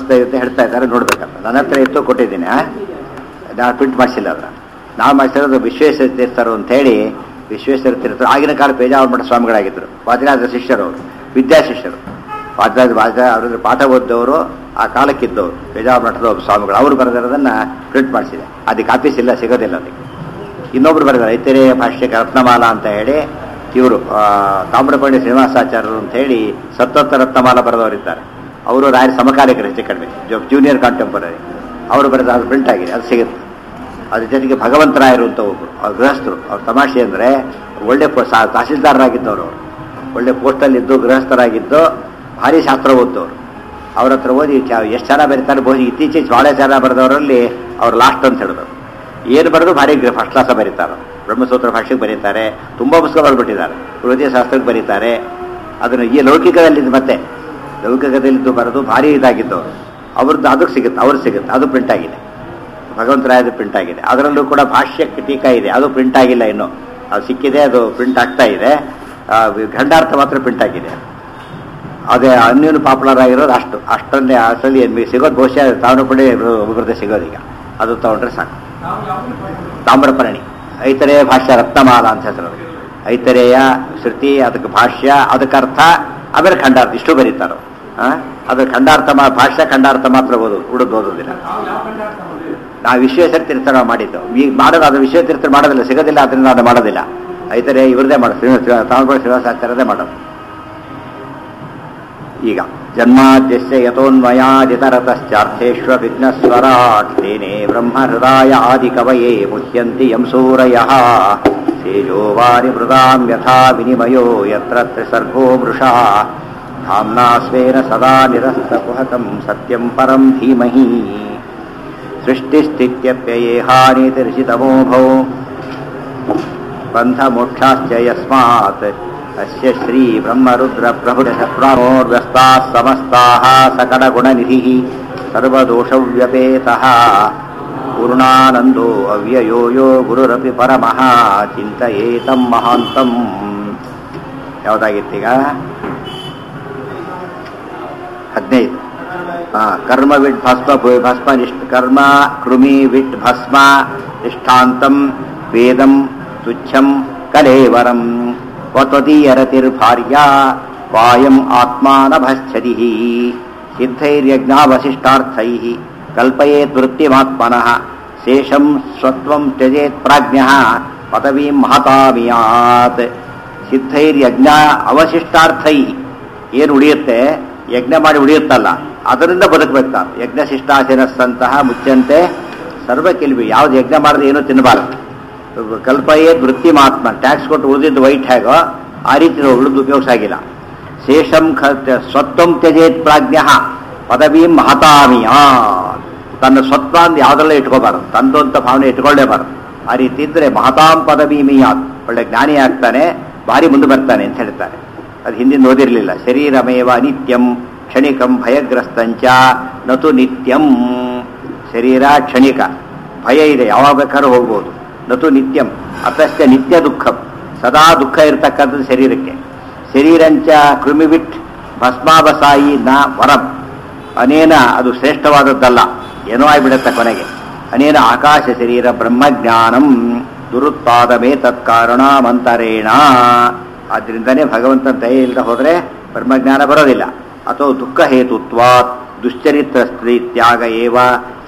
ತೋರಿಸ್ತಾ ಇರುತ್ತೆ ಹೇಳ್ತಾ ಇದ್ದಾರೆ ನೋಡ್ಬೇಕಂತ ನನ್ನ ಹತ್ರ ಇತ್ತು ಕೊಟ್ಟಿದ್ದೀನಿ ಆ? ನಾನು ಪ್ರಿಂಟ್ ಮಾಡಿಸಿಲ್ಲ ಅದನ್ನ ನಾವು ಮಾಡಿಸಿರೋದು ವಿಶ್ವೇಶ್ವರ ತೀರ್ಥರು ಅಂತ ಹೇಳಿ ವಿಶ್ವೇಶ್ವರ ತೀರ್ಥರು ಆಗಿನ ಕಾಲ ಪೇಜಾವರ ಮಠ ಸ್ವಾಮಿಗಳಾಗಿದ್ದರು ವಾದಿರಾಜ ಶಿಷ್ಯರು ಅವರು ವಿದ್ಯಾ ಶಿಷ್ಯರು ವಾದಿರಾಜ ವಾದ ಅವ್ರ ಪಾಠ ಓದ್ದವರು ಆ ಕಾಲಕ್ಕಿದ್ದವರು ಪೇಜಾವರ ಮಠದ ಒಬ್ಬ ಸ್ವಾಮಿಗಳು ಅವರು ಬರೆದಿರೋದನ್ನ ಪ್ರಿಂಟ್ ಮಾಡಿಸಿದೆ ಅದಕ್ಕೆ ಆಫೀಸ್ ಇಲ್ಲ ಸಿಗೋದಿಲ್ಲ ಅದಕ್ಕೆ ಇನ್ನೊಬ್ರು ಬರೆದಾರೆ ಐತರೇಯ ಭಾಷ್ಯಕ ರತ್ನಮಾಲಾ ಅಂತ ಹೇಳಿ ಇವರು ತಾಮ್ರಪಂಡಿ ಶ್ರೀನಿವಾಸಾಚಾರ್ಯರು ಅಂತ ಹೇಳಿ ಸತ್ತೋತ್ತರ ರತ್ನಮಾಲ ಬರೆದವರಿದ್ದಾರೆ ಅವರು ರಾಯರ ಸಮಕಾಲಿಕರು ಹೆಚ್ಚು ಕಡಿಮೆ ಜೂನಿಯರ್ ಕಾಂಟೆಂಪರರಿ ಅವರು ಬರೆದ ಅದು ಪ್ರಿಂಟ್ ಆಗಿದೆ ಅದು ಸಿಗುತ್ತೆ ಅದ್ರ ಜೊತೆಗೆ ಭಗವಂತರಾಯರು ಅಂತ ಒಬ್ರು ಅವ್ರ ಗೃಹಸ್ಥರು ಅವ್ರ ತಮಾಷೆ ಅಂದರೆ ಒಳ್ಳೆ ಪೋ- ಸಾ- ತಹಸೀಲ್ದಾರರಾಗಿದ್ದವರು ಅವರು ಒಳ್ಳೆ ಪೋಸ್ಟಲ್ಲಿದ್ದು ಗೃಹಸ್ಥರಾಗಿದ್ದು ಭಾರಿ ಶಾಸ್ತ್ರ ಓದ್ದವರು ಅವ್ರ ಹತ್ರ ಓದಿ ಎಷ್ಟು ಚೆನ್ನಾಗಿ ಬರೀತಾರೆ ಬಹು ಇತ್ತೀಚೆಗೆ ಭಾಳ ಚೆನ್ನಾಗಿ ಬರೆದವರಲ್ಲಿ ಅವ್ರು ಲಾಸ್ಟ್ ಅಂತ ಹೇಳಿದ್ರು ಏನು ಬರೆದು ಭಾರಿ ಫಸ್ಟ್ ಕ್ಲಾಸ ಬರೀತಾರೆ ಬ್ರಹ್ಮಸೂತ್ರ ಭಾಷೆಗೆ ಬರೀತಾರೆ ತುಂಬ ಪುಸ್ತಕ ಬರೆದ್ಬಿಟ್ಟಿದ್ದಾರೆ ಹೃದಯ ಶಾಸ್ತ್ರಕ್ಕೆ ಬರೀತಾರೆ ಅದನ್ನು ಈ ಲೌಕಿಕದಲ್ಲಿದ್ದು ಮತ್ತೆ ಲೌಕಿಕದಲ್ಲಿದ್ದು ಬರೆದು ಭಾರಿ ಇದಾಗಿದ್ದವರು ಅವ್ರದ್ದು ಅದಕ್ಕೆ ಸಿಗುತ್ತೆ ಅವ್ರಿಗೆ ಸಿಗುತ್ತೆ ಅದು ಪ್ರಿಂಟ್ ಆಗಿದೆ ಭಗವಂತರಾಯದು ಪ್ರಿಂಟ್ ಆಗಿದೆ ಅದರಲ್ಲೂ ಕೂಡ ಭಾಷ್ಯಕ್ಕೆ ಟೀಕಾ ಇದೆ ಅದು ಪ್ರಿಂಟ್ ಆಗಿಲ್ಲ ಇನ್ನು ಅದು ಸಿಕ್ಕಿದೆ ಅದು ಪ್ರಿಂಟ್ ಆಗ್ತಾ ಇದೆ ಆ, ಖಂಡಾರ್ಥ ಮಾತ್ರ ಪ್ರಿಂಟ್ ಆಗಿದೆ ಅದೇ ಅನ್ಯೂನು ಪಾಪ್ಯುಲರ್ ಆಗಿರೋದು ಅಷ್ಟು ಅಷ್ಟನ್ನೇ ಅಷ್ಟಲ್ಲಿ ಏನ್ ಸಿಗೋದು ಬಹುಶಃ ತಾಮ್ರಪಡಿ ಒಬ್ಬರದ್ದೇ ಸಿಗೋದೀಗ ಅದು ತಗೊಂಡ್ರೆ ಸಾಕು ತಾಮ್ರಪರ್ಣಿ ಐತರೇಯ ಭಾಷ್ಯ ರತ್ನಮಾಲ ಅಂತ ಹೆಸರು ಅದಕ್ಕೆ. ಐತರೇಯ ಶ್ರುತಿ ಅದಕ್ಕೆ ಭಾಷ್ಯ ಅದಕ್ಕೆ ಅರ್ಥ ಆಮೇಲೆ ಖಂಡಾರ್ಥ ಇಷ್ಟು ಬರೀತಾರೋ ಆ? ಅದು ಖಂಡಾರ್ಥ ಮಾ ಭಾಷ್ಯ ಖಂಡಾರ್ಥ ಮಾತ್ರ ಓದೋದು ಉಳಿದು ಓದೋದಿಲ್ಲ ನಾವು ವಿಶ್ವೇಶ್ವರ ತೀರ್ಥ ನಾವು ಮಾಡಿದ್ದು ಈಗ ಮಾಡೋದು ಅದು ವಿಶ್ವ ತೀರ್ಥ ಮಾಡೋದಿಲ್ಲ ಸಿಗೋದಿಲ್ಲ ಅದರಿಂದ ಅದು ಮಾಡೋದಿಲ್ಲ ಐತರೆ ಇವ್ರದೇ ಮಾಡೋದು ಶ್ರೀ ತಾಮ್ರಪಡಿ ಶ್ರೀನಿವಾಸಾಚಾರ್ಯದೇ ಮಾಡೋದು ಈಗ ಜನ್ಮಾದ್ಯಸ್ಯ ಯಥೋನ್ಮಯಾದಿತರತಶ್ಚಾರ್ಥೇಶ್ವ ವಿಘ್ನಸ್ವರಾಟ್ ತೇನೇ ಬ್ರಹ್ಮ ಹೃದಯ ಆದಿ ಕವಯೇ ಮುಹ್ಯಂತಿ ಯಂ ಸೂರಯಃ ತೇಜೋ ವಾರಿ ಮೃದಾಂ ಯಥಾ ವಿನಿಮಯೋ ಯತ್ರ ತ್ರಿಸರ್ಗೋ ಮೃಷಾ ಧಾಮ್ನಾ ಸ್ವೇನ ಸದಾ ನಿರಸ್ತಕುಹಕಂ ಸತ್ಯಂ ಪರಂ ಧೀಮಹಿ ಸೃಷ್ಟಿಸ್ಥಿತ್ಯಪ್ಯಯೇಹಾನಿತಿರ್ಷಿತಮೋ ಭೋ ಬಂಧಮೋಕ್ಷಾಶ್ಚ ಯಸ್ಮಾತ್ ಅಸ್ಯ ಶ್ರೀ ಬ್ರಹ್ಮರುದ್ರ ಪ್ರಭುರಪ್ರಾಣೋರ್ವ್ಯಸ್ತಾಃ ಸಮಸ್ತಾಃ ಸಕಲಗುಣನಿಧಿಃ ಸರ್ವದೋಷವ್ಯಪೇತಃ ಪೂರ್ಣಾನಂದೋ ಅವ್ಯಯೋ ಯೋ ಗುರುರಪಿ ಪರಮಃ ಚಿಂತಯೇತಂ ಮಹಾಂತಂ ಯಾವುದಾಗಿತ್ತೀಗ ಹದಿನೈದು ಹಾ ಕರ್ಮ ವಿಟ್ ಭಸ್ಮ ಭೂ- ಭಸ್ಮ ನಿಷ್ಠ ಕರ್ಮ ಕೃಮಿ ವಿಟ್ ಭಸ್ಮ ನಿಷ್ಠಾಂತಂ ವೇದಂ ತುಚ್ಛಂ ಕಲೇವರಂ ವತ್ವದೀಯರತಿರ್ಭಾರ್ಯ ವಾಯಂ ಆತ್ಮಾನಭಶ್ಚದಿ ಸಿದ್ಧೈರ್ಯಜ್ಞಾವಶಿಷ್ಟಾರ್ಥೈ ಕಲ್ಪಯೇತ್ ವೃತ್ತಿಮಾತ್ಮನಃ ಶೇಷಂ ಸ್ವತ್ವಂ ತ್ಯಜೇತ್ ಪ್ರಾಜ್ಞಃ ಪದವೀಂ ಮಹತಾಮಿಯಾತ್ ಸಿದ್ಧೈರ್ಯಜ್ಞ ಅವಶಿಷ್ಟಾರ್ಥೈ ಏನು ಉಳಿಯುತ್ತೆ ಯಜ್ಞ ಮಾಡಿ ಉಳಿಯುತ್ತಲ್ಲ ಅದರಿಂದ ಬದುಕಬೇಕು ನಾವು ಯಜ್ಞ ಶಿಷ್ಟಾಶಿರಸ್ಸಂತಹ ಮುಚ್ಚಂತೆ ಸರ್ವ ಕೆಲ್ವಿ ಯಾವ್ದು ಯಜ್ಞ ಮಾಡಿದ್ರೆ ಏನೂ ತಿನ್ನಬಾರದು ಕಲ್ಪಯೇ ವೃತ್ತಿ ಮಾತ್ಮ ಟ್ಯಾಕ್ಸ್ ಕೊಟ್ಟು ಉಳಿದಿದ್ದು ವೈಟ್ ಹೇಗೋ ಆ ರೀತಿ ನಾವು ಉಳಿದು ಉಪಯೋಗಿಸಾಗಿಲ್ಲ ಶೇಷಂ ಖ ಸ್ವತ್ವಂ ತ್ಯಜೇತ್ ಪ್ರಾಜ್ಞ ಪದವೀಂ ಮಹತಾಮಿಯ ತನ್ನ ಸ್ವತ್ವ ಅಂತ ಯಾವುದೆಲ್ಲ ಇಟ್ಕೋಬಾರದು ತಂದು ಅಂತ ಭಾವನೆ ಇಟ್ಕೊಳ್ಳೇಬಾರದು ಆ ರೀತಿ ಇದ್ರೆ ಮಹತಾಂ ಪದವೀಮಿಯಾತ್ ಒಳ್ಳೆ ಜ್ಞಾನಿ ಆಗ್ತಾನೆ ಭಾರಿ ಮುಂದೆ ಬರ್ತಾನೆ ಅಂತ ಹೇಳ್ತಾರೆ ಅದು ಹಿಂದಿನ ಓದಿರಲಿಲ್ಲ ಶರೀರಮೇವ ನಿತ್ಯಂ ಕ್ಷಣಿಕಂ ಭಯಗ್ರಸ್ತಂಚ ನತು ನಿತ್ಯಂ ಶರೀರ ಕ್ಷಣಿಕ ಭಯ ಇದೆ ಯಾವಾಗ ಬೇಕಾದ್ರೂ ಹೋಗ್ಬೋದು ನತು ನಿತ್ಯಂ ಅತಶ್ಚ ನಿತ್ಯ ದುಃಖಂ ಸದಾ ದುಃಖ ಇರತಕ್ಕಂಥದ್ದು ಶರೀರಕ್ಕೆ ಶರೀರಂಚ ಕೃಮಿವಿಟ್ ಭಸ್ಮಾವಸಾಯಿ ನ ವರಂ ಅನೇನ ಅದು ಶ್ರೇಷ್ಠವಾದದ್ದಲ್ಲ ಏನೋ ಆಗಿಬಿಡುತ್ತೆ ಕೊನೆಗೆ ಅನೇನ ಆಕಾಶ ಶರೀರ ಬ್ರಹ್ಮಜ್ಞಾನಂ ದುರುತ್ಪಾದಮೇ ತತ್ಕಾರಣ ಮಂತರೇಣ ಆದ್ರಿಂದನೇ ಭಗವಂತನ ದಯೆ ಇಲ್ಲದೆ ಹೋದ್ರೆ ಬ್ರಹ್ಮಜ್ಞಾನ ಬರೋದಿಲ್ಲ ಅಥವಾ ದುಃಖ ಹೇತುತ್ವಾತ್ ದುಶ್ಚರಿತ್ರ ಸ್ತ್ರೀ ತ್ಯಾಗ ಏವ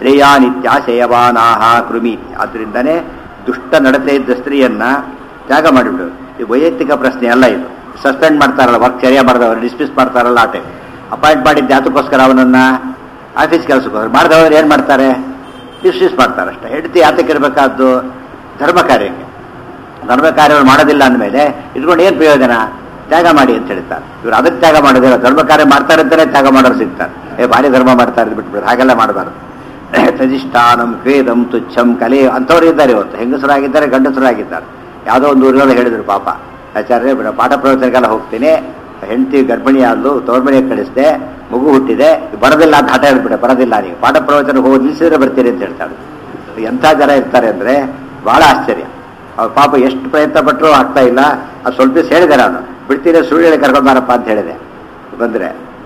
ಶ್ರೇಯಾನಿತ್ಯಾಶಯವಾನಾಹ ಕೃಮಿ ಆದ್ರಿಂದನೇ ದುಷ್ಟ ನಡತೆ ಇದ್ದ ಸ್ತ್ರೀಯನ್ನ ತ್ಯಾಗ ಮಾಡಿಬಿಡೋದು ಇದು ವೈಯಕ್ತಿಕ ಪ್ರಶ್ನೆ ಅಲ್ಲ ಇದು ಸಸ್ಪೆಂಡ್ ಮಾಡ್ತಾರಲ್ಲ ವರ್ಕ್ ಸರಿಯಾಗಿ ಮಾಡಿದವರು ಡಿಸ್ಮಿಸ್ ಮಾಡ್ತಾರಲ್ಲ ಆಟೆ ಅಪಾಯಿಂಟ್ ಮಾಡಿದ್ದೆ ಅದಕ್ಕೋಸ್ಕರ ಅವನನ್ನ ಆಫೀಸ್ ಕೆಲಸಕ್ಕೋಸ್ಕರ ಮಾಡಿದವರು ಏನು ಮಾಡ್ತಾರೆ ಡಿಸ್ಮಿಸ್ ಮಾಡ್ತಾರೆ ಅಷ್ಟೇ ಹೆಂಡತಿ ಯಾತಕ್ಕೆ ಇರಬೇಕಾದ್ದು ಧರ್ಮ ಕಾರ್ಯಕ್ಕೆ ಧರ್ಮ ಕಾರ್ಯಗಳು ಮಾಡೋದಿಲ್ಲ ಅಂದಮೇಲೆ ಇಟ್ಕೊಂಡು ಏನು ಪ್ರಯೋಜನ ತ್ಯಾಗ ಮಾಡಿ ಅಂತ ಹೇಳ್ತಾರೆ ಇವ್ರು ಅದಕ್ಕೆ ತ್ಯಾಗ ಮಾಡೋದಿಲ್ಲ ಧರ್ಮ ಕಾರ್ಯ ಮಾಡ್ತಾರೆ ಅಂತಾನೆ ತ್ಯಾಗ ಮಾಡೋರು ಸಿಗ್ತಾರೆ ಏ ಭಾರಿ ಧರ್ಮ ಮಾಡ್ತಾರೆ ಬಿಟ್ಬಿಡ್ತಾರೆ ಹಾಗೆಲ್ಲ ಮಾಡಬಾರ್ದು ತಜಿಷ್ಠಾನಂ ವೇದಂ ತುಚ್ಛಂ ಕಲೆ ಅಂಥವ್ರು ಇದ್ದಾರೆ ಇವತ್ತು ಹೆಂಗಸರಾಗಿದ್ದಾರೆ ಗಂಡಸರಾಗಿದ್ದಾರೆ ಯಾವುದೋ ಒಂದು ಊರಿನಲ್ಲಿ ಹೇಳಿದ್ರು ಪಾಪ ಆಚಾರ್ಯ ಬಿಡ ಪಾಠ ಪ್ರವಚನಕ್ಕೆಲ್ಲ ಹೋಗ್ತೀನಿ ಹೆಂಡತಿ ಗರ್ಭಿಣಿ ಆದ್ಲು ತವ್ರ ಮನೆಗೆ ಕಳಿಸ್ದೆ ಮಗು ಹುಟ್ಟಿದೆ ಬರೋದಿಲ್ಲ ಅಂತ ಹಠ ಹೇಳ್ಬಿಟ್ಟೆ ಬರೋದಿಲ್ಲ ನೀವು ಪಾಠ ಪ್ರವಚನ ಹೋಗಿ ನಿಲ್ಸಿದ್ರೆ ಬರ್ತೀರಿ ಅಂತ ಹೇಳ್ತಾಳೆ ಎಂಥ ಜನ ಇರ್ತಾರೆ ಅಂದರೆ ಬಹಳ ಆಶ್ಚರ್ಯ ಅವ್ರ ಪಾಪ ಎಷ್ಟು ಪ್ರಯತ್ನ ಪಟ್ಟರು ಆಗ್ತಾ ಇಲ್ಲ ಅದು ಸ್ವಲ್ಪ ದಿವಸ ಹೇಳಿದೆ ನಾನು ಬಿಡ್ತೀರಿ ಸುಳ್ಳು ಹೇಳಿ ಕರ್ಕೊಂಬಾರಪ್ಪ ಅಂತ ಹೇಳಿದೆ ಬಂದರೆ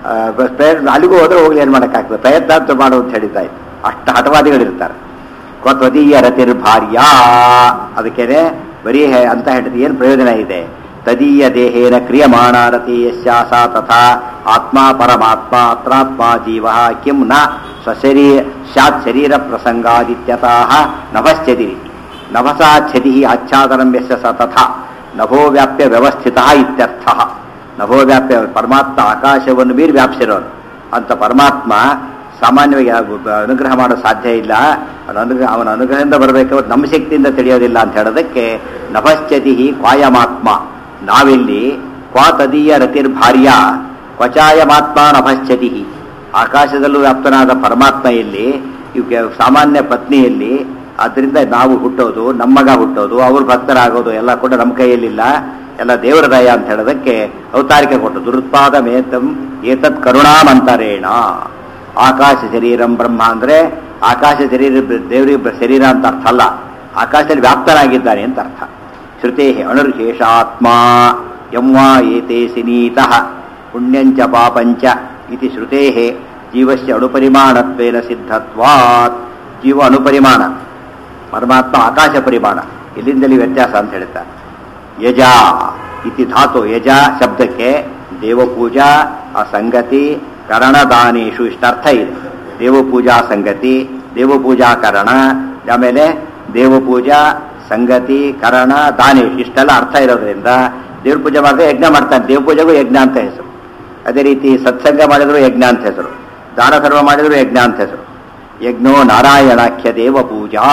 ಆ, ಬ- ಪ್ರಯತ್ನ ಅಲ್ಲಿಗೂ ಹೋದ್ರೆ ಹೋಗ್ಲಿ ಏನು ಮಾಡೋಕ್ಕಾಗ್ತದೆ ಪ್ರಯತ್ನ ಅಂತ ಮಾಡು ಅಂತ ಹೇಳಿದ್ದ ಆಯ್ತು ಅಷ್ಟು ಹಠವಾದಿಗಳಿರ್ತಾರೆ ತ್ವದೀಯ ರತಿರ್ಭಾರ್ಯ ಅದಕ್ಕೇನೆ ಬರೀ ಹೇ- ಅಂತ ಹೇಳಿದ್ರೆ ಏನು ಪ್ರಯೋಜನ ಇದೆ ತದೀಯ ದೇಹೇನ ಕ್ರಿಯಮಾಣ ರತಿ ಯಸ್ಯಾ ಸಾ ತಥಾ ಆತ್ಮ ಪರಮಾತ್ಮ ಅತ್ರಾತ್ಮ ಜೀವ ಕಿಂ ನ ಸ್ವಶರೀ ಸ್ಯಾತ್ ಶರೀರ ಪ್ರಸಂಗಾದಿತ್ಯತಃ ನಭಶ್ಚದಿರಿ ನಭಸಾ ಛದಿ ಆಚ್ಛಾದನಂ ಯಸ್ಯ ಸ ತಥಾ ನಭೋ ವ್ಯಾಪ್ಯ ವ್ಯವಸ್ಥಿತ ಇತ್ಯರ್ಥ ನಭೋ ವ್ಯಾಪ್ಯ ಪರಮಾತ್ಮ ಆಕಾಶವನ್ನು ಮೀರಿ ವ್ಯಾಪಿಸಿರೋನು ಅಂತ ಪರಮಾತ್ಮ ಸಾಮಾನ್ಯವಾಗಿ ಯಾವ- ಬ- ಅನುಗ್ರಹ ಮಾಡೋ ಸಾಧ್ಯ ಇಲ್ಲ ಅವನ ಅನುಗ್ರಹ ಅವನ ಅನುಗ್ರಹದಿಂದ ಬರಬೇಕು ನಮ್ಮ ಶಕ್ತಿಯಿಂದ ತಿಳಿಯೋದಿಲ್ಲ ಅಂತ ಹೇಳೋದಕ್ಕೆ ನಭಶ್ಚತಿ ಕ್ವಾಯಮಾತ್ಮ ನಾವಿಲ್ಲಿ ಕ್ವಾ ತದೀಯ ರತಿರ್ಭಾರ್ಯ ಕ್ವಚಾಯಮಾತ್ಮ ನಭಶ್ಚತಿ ಆಕಾಶದಲ್ಲೂ ವ್ಯಾಪ್ತನಾದ ಪರಮಾತ್ಮ ಇಲ್ಲಿ ಇವಕ್ಕೆ ಸಾಮಾನ್ಯ ಪತ್ನಿಯಲ್ಲಿ ಅದರಿಂದ ನಾವು ಹುಟ್ಟೋದು ನಮ್ಮಗ ಹುಟ್ಟೋದು ಅವ್ರ ಭಕ್ತರಾಗೋದು ಎಲ್ಲ ಕೂಡ ನಮ್ಮ ಕೈಯಲ್ಲಿಲ್ಲ ಎಲ್ಲ ದೇವರ ದಯ ಅಂತ ಹೇಳೋದಕ್ಕೆ ಅವತಾರಿಕೆ ಕೊಟ್ಟು ದುರುತ್ಪಾದ ಮೇತಂ ಏತತ್ ಕರುಣಾಮಂತರೇಣ ಆಕಾಶ ಶರೀರಂ ಬ್ರಹ್ಮ ಅಂದ್ರೆ ಆಕಾಶ ಶರೀರ ದೇವರಿಗೆ ಶರೀರ ಅಂತ ಅರ್ಥ ಅಲ್ಲ ಆಕಾಶದಲ್ಲಿ ವ್ಯಾಪ್ತನಾಗಿದ್ದಾನೆ ಅಂತ ಅರ್ಥ ಶ್ರುತೇ ಅಣುರ್ಹೇಷಾತ್ಮ ಯಂವಾ ಏತೆ ಸಿನೀತಃ ಪುಣ್ಯಂಚ ಪಾಪಂಚ ಇತಿ ಶ್ರುತೇ ಜೀವಸ್ಯ ಅಣುಪರಿಮಾಣತ್ವೇನ ಸಿದ್ಧತ್ವಾತ್ ಜೀವ ಅಣುಪರಿಮಾಣ ಪರಮಾತ್ಮ ಆಕಾಶ ಪರಿಮಾಣ ಇಲ್ಲಿಂದಲೇ ವ್ಯತ್ಯಾಸ ಅಂತ ಹೇಳ್ತಾರೆ ಯಜ ಇತಿ ಧಾತು ಯಜ ಶಬ್ದಕ್ಕೆ ದೇವಪೂಜಾ ಅಸಂಗತಿ ಕರಣದಾನೇಶು ಇಷ್ಟರ್ಥ ಇದೆ ದೇವಪೂಜಾ ಸಂಗತಿ ದೇವಪೂಜಾ ಕರಣ ಆಮೇಲೆ ದೇವಪೂಜಾ ಸಂಗತಿ ಕರಣ ದಾನೇಶ್ ಇಷ್ಟೆಲ್ಲ ಅರ್ಥ ಇರೋದ್ರಿಂದ ದೇವ್ರ ಪೂಜೆ ಮಾಡಿದ್ರೆ ಯಜ್ಞ ಮಾಡ್ತಾನೆ ದೇವ ಪೂಜೆಗೂ ಯಜ್ಞ ಅಂತ ಹೆಸರು ಅದೇ ರೀತಿ ಸತ್ಸಂಗ ಮಾಡಿದ್ರು ಯಜ್ಞ ಅಂತ ಹೆಸರು ದಾನ ಧರ್ಮ ಮಾಡಿದ್ರು ಯಜ್ಞ ಅಂತ ಹೆಸರು ಯಜ್ಞೋ ನಾರಾಯಣಾಖ್ಯ ದೇವ ಪೂಜಾ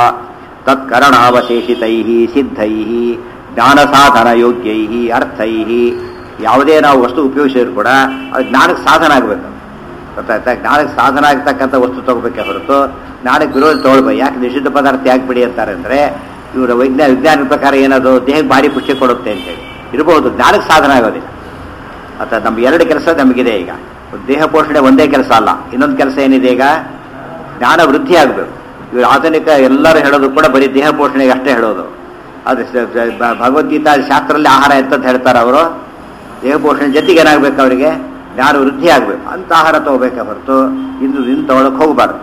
ತತ್ಕರಣಾವಶೇಷಿತೈ ಸಿದ್ಧೈ ಜ್ಞಾನ ಸಾಧನ ಯೋಗ್ಯೈ ಅರ್ಥೈ ಯಾವುದೇ ನಾವು ವಸ್ತು ಉಪಯೋಗಿಸಿದ್ರು ಕೂಡ ಅದು ಜ್ಞಾನಕ್ಕೆ ಸಾಧನ ಆಗಬೇಕು ಗೊತ್ತಾಯ್ತಾ ಜ್ಞಾನಕ್ಕೆ ಸಾಧನ ಆಗ್ತಕ್ಕಂಥ ವಸ್ತು ತಗೋಬೇಕೆ ಹೊರತು ಜ್ಞಾನಕ್ಕೆ ವಿರೋಧ ತಗೊಳ್ಬೇಕು ಯಾಕೆ ನಿಷಿದ್ಧ ಪದಾರ್ಥ ಯಾಕೆ ಬಿಡಿ ಅಂತಾರೆ ಅಂದರೆ ಇವರ ವಿಜ್ಞಾನ ವಿಜ್ಞಾನದ ಪ್ರಕಾರ ಏನದು ದೇಹಕ್ಕೆ ಭಾರಿ ಖುಷಿ ಕೊಡುತ್ತೆ ಅಂತೇಳಿ ಇರಬಹುದು ಜ್ಞಾನಕ್ಕೆ ಸಾಧನ ಆಗೋದಿಲ್ಲ ಅಥವಾ ನಮ್ಗೆ ಎರಡು ಕೆಲಸ ನಮಗಿದೆ ಈಗ ದೇಹ ಪೋಷಣೆ ಒಂದೇ ಕೆಲಸ ಅಲ್ಲ ಇನ್ನೊಂದು ಕೆಲಸ ಏನಿದೆ ಈಗ ಜ್ಞಾನ ವೃದ್ಧಿ ಆಗಬೇಕು ಇವರು ಆಧುನಿಕ ಎಲ್ಲರೂ ಹೇಳೋದು ಕೂಡ ಬರೀ ದೇಹ ಪೋಷಣೆಗೆ ಅಷ್ಟೇ ಹೇಳೋದು ಅದು ಸ- ಸ- ಭ- ಭಗವದ್ಗೀತಾ ಶಾಸ್ತ್ರದಲ್ಲಿ ಆಹಾರ ಎಂತಂತ ಹೇಳ್ತಾರೆ ಅವರು ದೇಹ ಪೋಷಣೆ ಜೊತೆಗೆ ಏನಾಗಬೇಕು ಅವರಿಗೆ ಜ್ಞಾನ ವೃದ್ಧಿ ಆಗಬೇಕು ಅಂತ ಆಹಾರ ತಗೋಬೇಕೆ ಹೊರತು ಇಂದು ಇನ್ನು ತಗೊಳಕ್ಕೆ ಹೋಗಬಾರ್ದು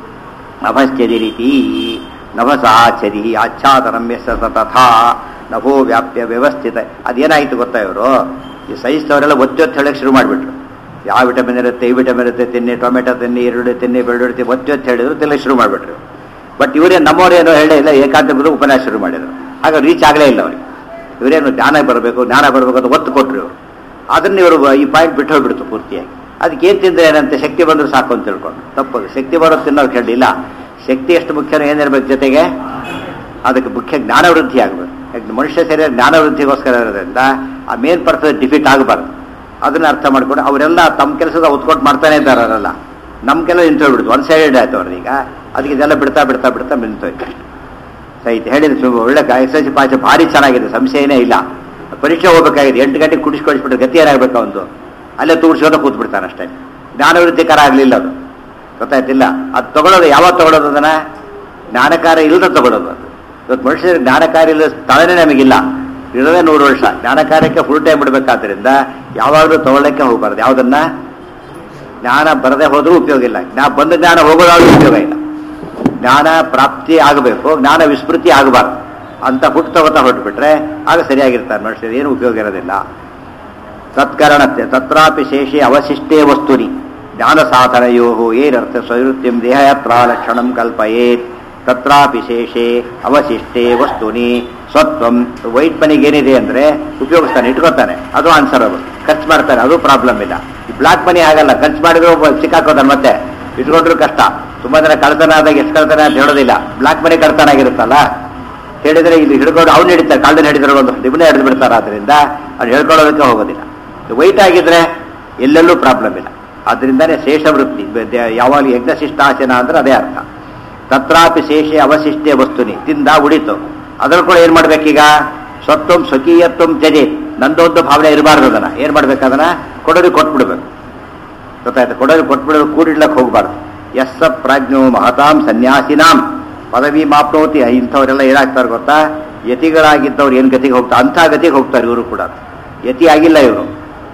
ನಭಶ್ಚರಿ ರೀತಿ ನಭಸಾ ಚರಿ ಆಚ್ಛಾದನಂ ಯಸ್ಸ ತಥಾ ನಭೋ ವ್ಯಾಪ್ಯ ವ್ಯವಸ್ಥಿತ ಅದೇನಾಯಿತು ಗೊತ್ತಾ ಇವರು ಈ ಸಹಿಸಿದವರೆಲ್ಲ ಒತ್ತಿ ಒತ್ತಿ ಹೇಳಕ್ಕೆ ಶುರು ಮಾಡಿಬಿಟ್ರು ಯಾವ ವಿಟಮಿನ್ ಇರುತ್ತೆ ಈ ವಿಟಮಿನ್ ಇರುತ್ತೆ ತಿನ್ನಿ ಟೊಮೆಟೊ ತಿನ್ನಿ ಈರುಳ್ಳಿ ತಿನ್ನಿ ಬೆಳ್ಳುಳ್ಳಿ ತಿನ್ನಿ ಒತ್ತಿ ಒತ್ತಿ ಹೇಳಿದ್ರು ತಿನ್ನಕ್ಕೆ ಶುರು ಮಾಡಿಬಿಟ್ರು ಬಟ್ ಇವರೇ ನಮ್ಮವರೇನೋ ಹೇಳೇ ಇಲ್ಲ ಏಕಾಂತ ಗುರು ಉಪನ್ಯಾಸ ಶುರು ಮಾಡಿದ್ರು ಆಗ ರೀಚ್ ಆಗಲೇ ಇಲ್ಲ ಅವರಿಗೆ ಇವರೇನು ಜ್ಞಾನ ಬರಬೇಕು ಜ್ಞಾನ ಬರಬೇಕು ಅಂತ ಒತ್ತು ಕೊಟ್ಟರು ಇವರು ಅದನ್ನ ಇವರು ಈ ಪಾಯಿಂಟ್ ಬಿಟ್ಟು ಹೋಗ್ಬಿಡ್ತು ಪೂರ್ತಿಯಾಗಿ ಅದಕ್ಕೆ ಏನು ತಿಂದ್ರೆ ಏನಂತೆ ಶಕ್ತಿ ಬಂದರೂ ಸಾಕು ಅಂತ ತಿಳ್ಕೊಂಡು ತಪ್ಪದು ಶಕ್ತಿ ಬರೋದು ತಿನ್ನೋದು ಕೇಳಿಲ್ಲ ಶಕ್ತಿ ಎಷ್ಟು ಮುಖ್ಯನೋ ಏನಿರ್ಬೇಕು ಜೊತೆಗೆ ಅದಕ್ಕೆ ಮುಖ್ಯ ಜ್ಞಾನ ವೃದ್ಧಿ ಆಗಬೇಕು ಯಾಕೆ ಮನುಷ್ಯ ಶರೀರ ಜ್ಞಾನ ವೃದ್ಧಿಗೋಸ್ಕರ ಇರೋದ್ರಿಂದ ಆ ಮೇನ್ ಪರ್ಸನ್ ಡಿಫೀಟ್ ಆಗಬಾರ್ದು ಅದನ್ನ ಅರ್ಥ ಮಾಡ್ಕೊಂಡು ಅವರೆಲ್ಲ ತಮ್ಮ ಕೆಲಸದ ಒತ್ಕೊಟ್ಟು ಮಾಡ್ತಾನೆ ಇದ್ದಾರೆ ಅವರೆಲ್ಲ ನಮ್ಮ ಕೆಲಸ ನಿಂತೋಗ್ಬಿಡ್ತು ಒನ್ ಸೈಡೆಡ್ ಆಯ್ತು ಅವ್ರಿಗೆ ಅದಕ್ಕೆ ಇದೆಲ್ಲ ಬಿಡ್ತಾ ಬಿಡ್ತಾ ಬಿಡ್ತಾ ನಿಂತೋಯ್ತು ಸಹಿತ ಹೇಳಿದ್ರೆ ಸ್ವಲ್ಪ ಒಳ್ಳೆ ಎಸ್ ಎಲ್ ಸಿ ಪಾಠ ಭಾರಿ ಚೆನ್ನಾಗಿದೆ ಸಂಶಯನೇ ಇಲ್ಲ ಪರೀಕ್ಷೆ ಹೋಗ್ಬೇಕಾಗಿದೆ ಎಂಟು ಗಂಟೆಗೆ ಕುಡಿಸ್ಕೊಳಿಸ್ಬಿಟ್ರೆ ಗತಿ ಏನಾಗಬೇಕು ಅವನು ಅಲ್ಲೇ ತೂರ್ಸ್ಕೊಂಡು ಕೂತ್ ಬಿಡ್ತಾನೆ ಅಷ್ಟೇ ಜ್ಞಾನವೃತ್ತಿಕರ ಆಗಲಿಲ್ಲ ಅದು ಗೊತ್ತಾಯ್ತಿಲ್ಲ ಅದು ತಗೊಳ್ಳೋದು ಯಾವಾಗ ತಗೊಳ್ಳೋದು ಅದನ್ನ ಜ್ಞಾನಕಾರ ಇಲ್ಲದ ತಗೊಳ್ಳೋದು ಅದು ಇವತ್ತು ಮನುಷ್ಯರಿಗೆ ಜ್ಞಾನಕಾರ ಇಲ್ಲದ ಸ್ಥಳನೇ ನಮಗಿಲ್ಲ ಇರೋದೇ ನೂರು ವರ್ಷ ಜ್ಞಾನಕಾರ್ಯಕ್ಕೆ ಫುಲ್ ಟೈಮ್ ಬಿಡಬೇಕಾದ್ರಿಂದ ಯಾವಾಗಲೂ ತಗೊಳ್ಳಕ್ಕೆ ಹೋಗ್ಬಾರ್ದು ಯಾವುದನ್ನ ಜ್ಞಾನ ಬರದೆ ಹೋದ್ರೂ ಉಪಯೋಗ ಇಲ್ಲ ಜ್ಞಾ ಬಂದ ಜ್ಞಾನ ಹೋಗೋದಾದ್ರೂ ಉಪಯೋಗ ಇಲ್ಲ ಜ್ಞಾನ ಪ್ರಾಪ್ತಿ ಆಗಬೇಕು ಜ್ಞಾನ ವಿಸ್ಮೃತಿ ಆಗಬಾರ್ದು ಅಂತ ಹುಟ್ಟು ತಗೋತಾ ಹೊರಟುಬಿಟ್ರೆ ಆಗ ಸರಿಯಾಗಿರ್ತಾರೆ ಮನುಷ್ಯರು ಏನು ಉಪಯೋಗ ಇರೋದಿಲ್ಲ ತತ್ಕರಣತೆ ತತ್ರಾಪಿ ಶೇಷೆ ಅವಶಿಷ್ಟೇ ವಸ್ತುನಿ ಜ್ಞಾನ ಸಾಧನಯೋ ಏನರ್ಥ ಸ್ವವೃತ್ತಿಂ ದೇಹಯಾತ್ರಾ ಲಕ್ಷಣಂ ಕಲ್ಪಯೇತ್ ತತ್ರಾಪಿ ಶೇಷೆ ಅವಶಿಷ್ಟೇ ವಸ್ತುನಿ ಸ್ವತ್ವಂ ವೈಟ್ ಮನಿಗೆ ಏನಿದೆ ಅಂದ್ರೆ ಉಪಯೋಗಿಸ್ತಾನೆ ಇಟ್ಕೋತಾನೆ ಅದು ಆನ್ಸರ್ ಅದು ಖರ್ಚು ಮಾಡ್ತಾನೆ ಅದು ಪ್ರಾಬ್ಲಮ್ ಇಲ್ಲ ಈ ಬ್ಲಾಕ್ ಮನಿ ಆಗಲ್ಲ ಖರ್ಚು ಮಾಡಿದ್ರು ಒಬ್ಬ ಸಿಕ್ಕಾಕೋತಾನೆ ಮತ್ತೆ ಇಟ್ಕೊಂಡ್ರು ಕಷ್ಟ ತುಂಬಾ ಜನ ಕಳ್ತನ ಆದಾಗ ಎಷ್ಟು ಕಳ್ತನ ಅಂತ ಹೇಳೋದಿಲ್ಲ ಬ್ಲಾಕ್ ಮನಿ ಕಳ್ತನ ಆಗಿರುತ್ತಲ್ಲ ಹೇಳಿದ್ರೆ ಇಲ್ಲಿ ಹಿಡ್ಕೊಂಡು ಅವ್ನು ಹಿಡಿತಾರೆ ಕಾಲ್ದಲ್ಲಿ ಹಿಡಿದ್ರೆ ಒಂದು ನಿಮ್ಮನ್ನೇ ಹಿಡಿದು ಬಿಡ್ತಾರೆ ಆದ್ರಿಂದ ಅವ್ನು ಹೇಳ್ಕೊಳ್ಳೋದಕ್ಕೆ ಹೋಗೋದಿಲ್ಲ ವೈಟ್ ಆಗಿದ್ರೆ ಎಲ್ಲೆಲ್ಲೂ ಪ್ರಾಬ್ಲಮ್ ಇಲ್ಲ ಆದ್ರಿಂದಾನೇ ಶೇಷ ವೃತ್ತಿ ಬ- ಯಾವಾಗ ಯಜ್ಞಶಿಷ್ಟಾಸನ ಅಂದ್ರೆ ಅದೇ ಅರ್ಥ ತತ್ರಾಪಿ ಶೇಷೆ ಅವಶಿಷ್ಟೇ ವಸ್ತುನಿ ತಿಂದ ಉಳಿತು ಅದ್ರ ಕೂಡ ಏನ್ ಮಾಡ್ಬೇಕೀಗ ಸ್ವತ್ವಂ ಸ್ವಕೀಯತ್ವಂ ತ್ಯಜೆ ನಂದೊಂದು ಭಾವನೆ ಇರಬಾರ್ದು ಅದನ್ನ ಏನ್ ಮಾಡ್ಬೇಕು ಅದನ್ನ ಕೊಡೋರಿಗೆ ಕೊಟ್ಬಿಡ್ಬೇಕು ಗೊತ್ತಾಯ್ತು ಕೊಡೋರಿಗೆ ಕೊಟ್ಬಿಡೋದು ಕೂಡಿಡ್ಲಕ್ಕೆ ಹೋಗ್ಬಾರ್ದು ಎಸ್ಸ ಪ್ರಾಜ್ಞೋ ಮಹತಾಂ ಸನ್ಯಾಸಿನಾಂ ಪದವಿ ಮಾಪ್ನೋತಿ ಇಂಥವರೆಲ್ಲ ಏನಾಗ್ತಾರೆ ಗೊತ್ತಾ ಯತಿಗಳಾಗಿದ್ದವ್ರು ಏನ್ ಗತಿಗೆ ಹೋಗ್ತಾರೆ ಅಂಥ ಗತಿಗೆ ಹೋಗ್ತಾರೆ ಇವರು ಕೂಡ ಯತಿ ಆಗಿಲ್ಲ ಇವರು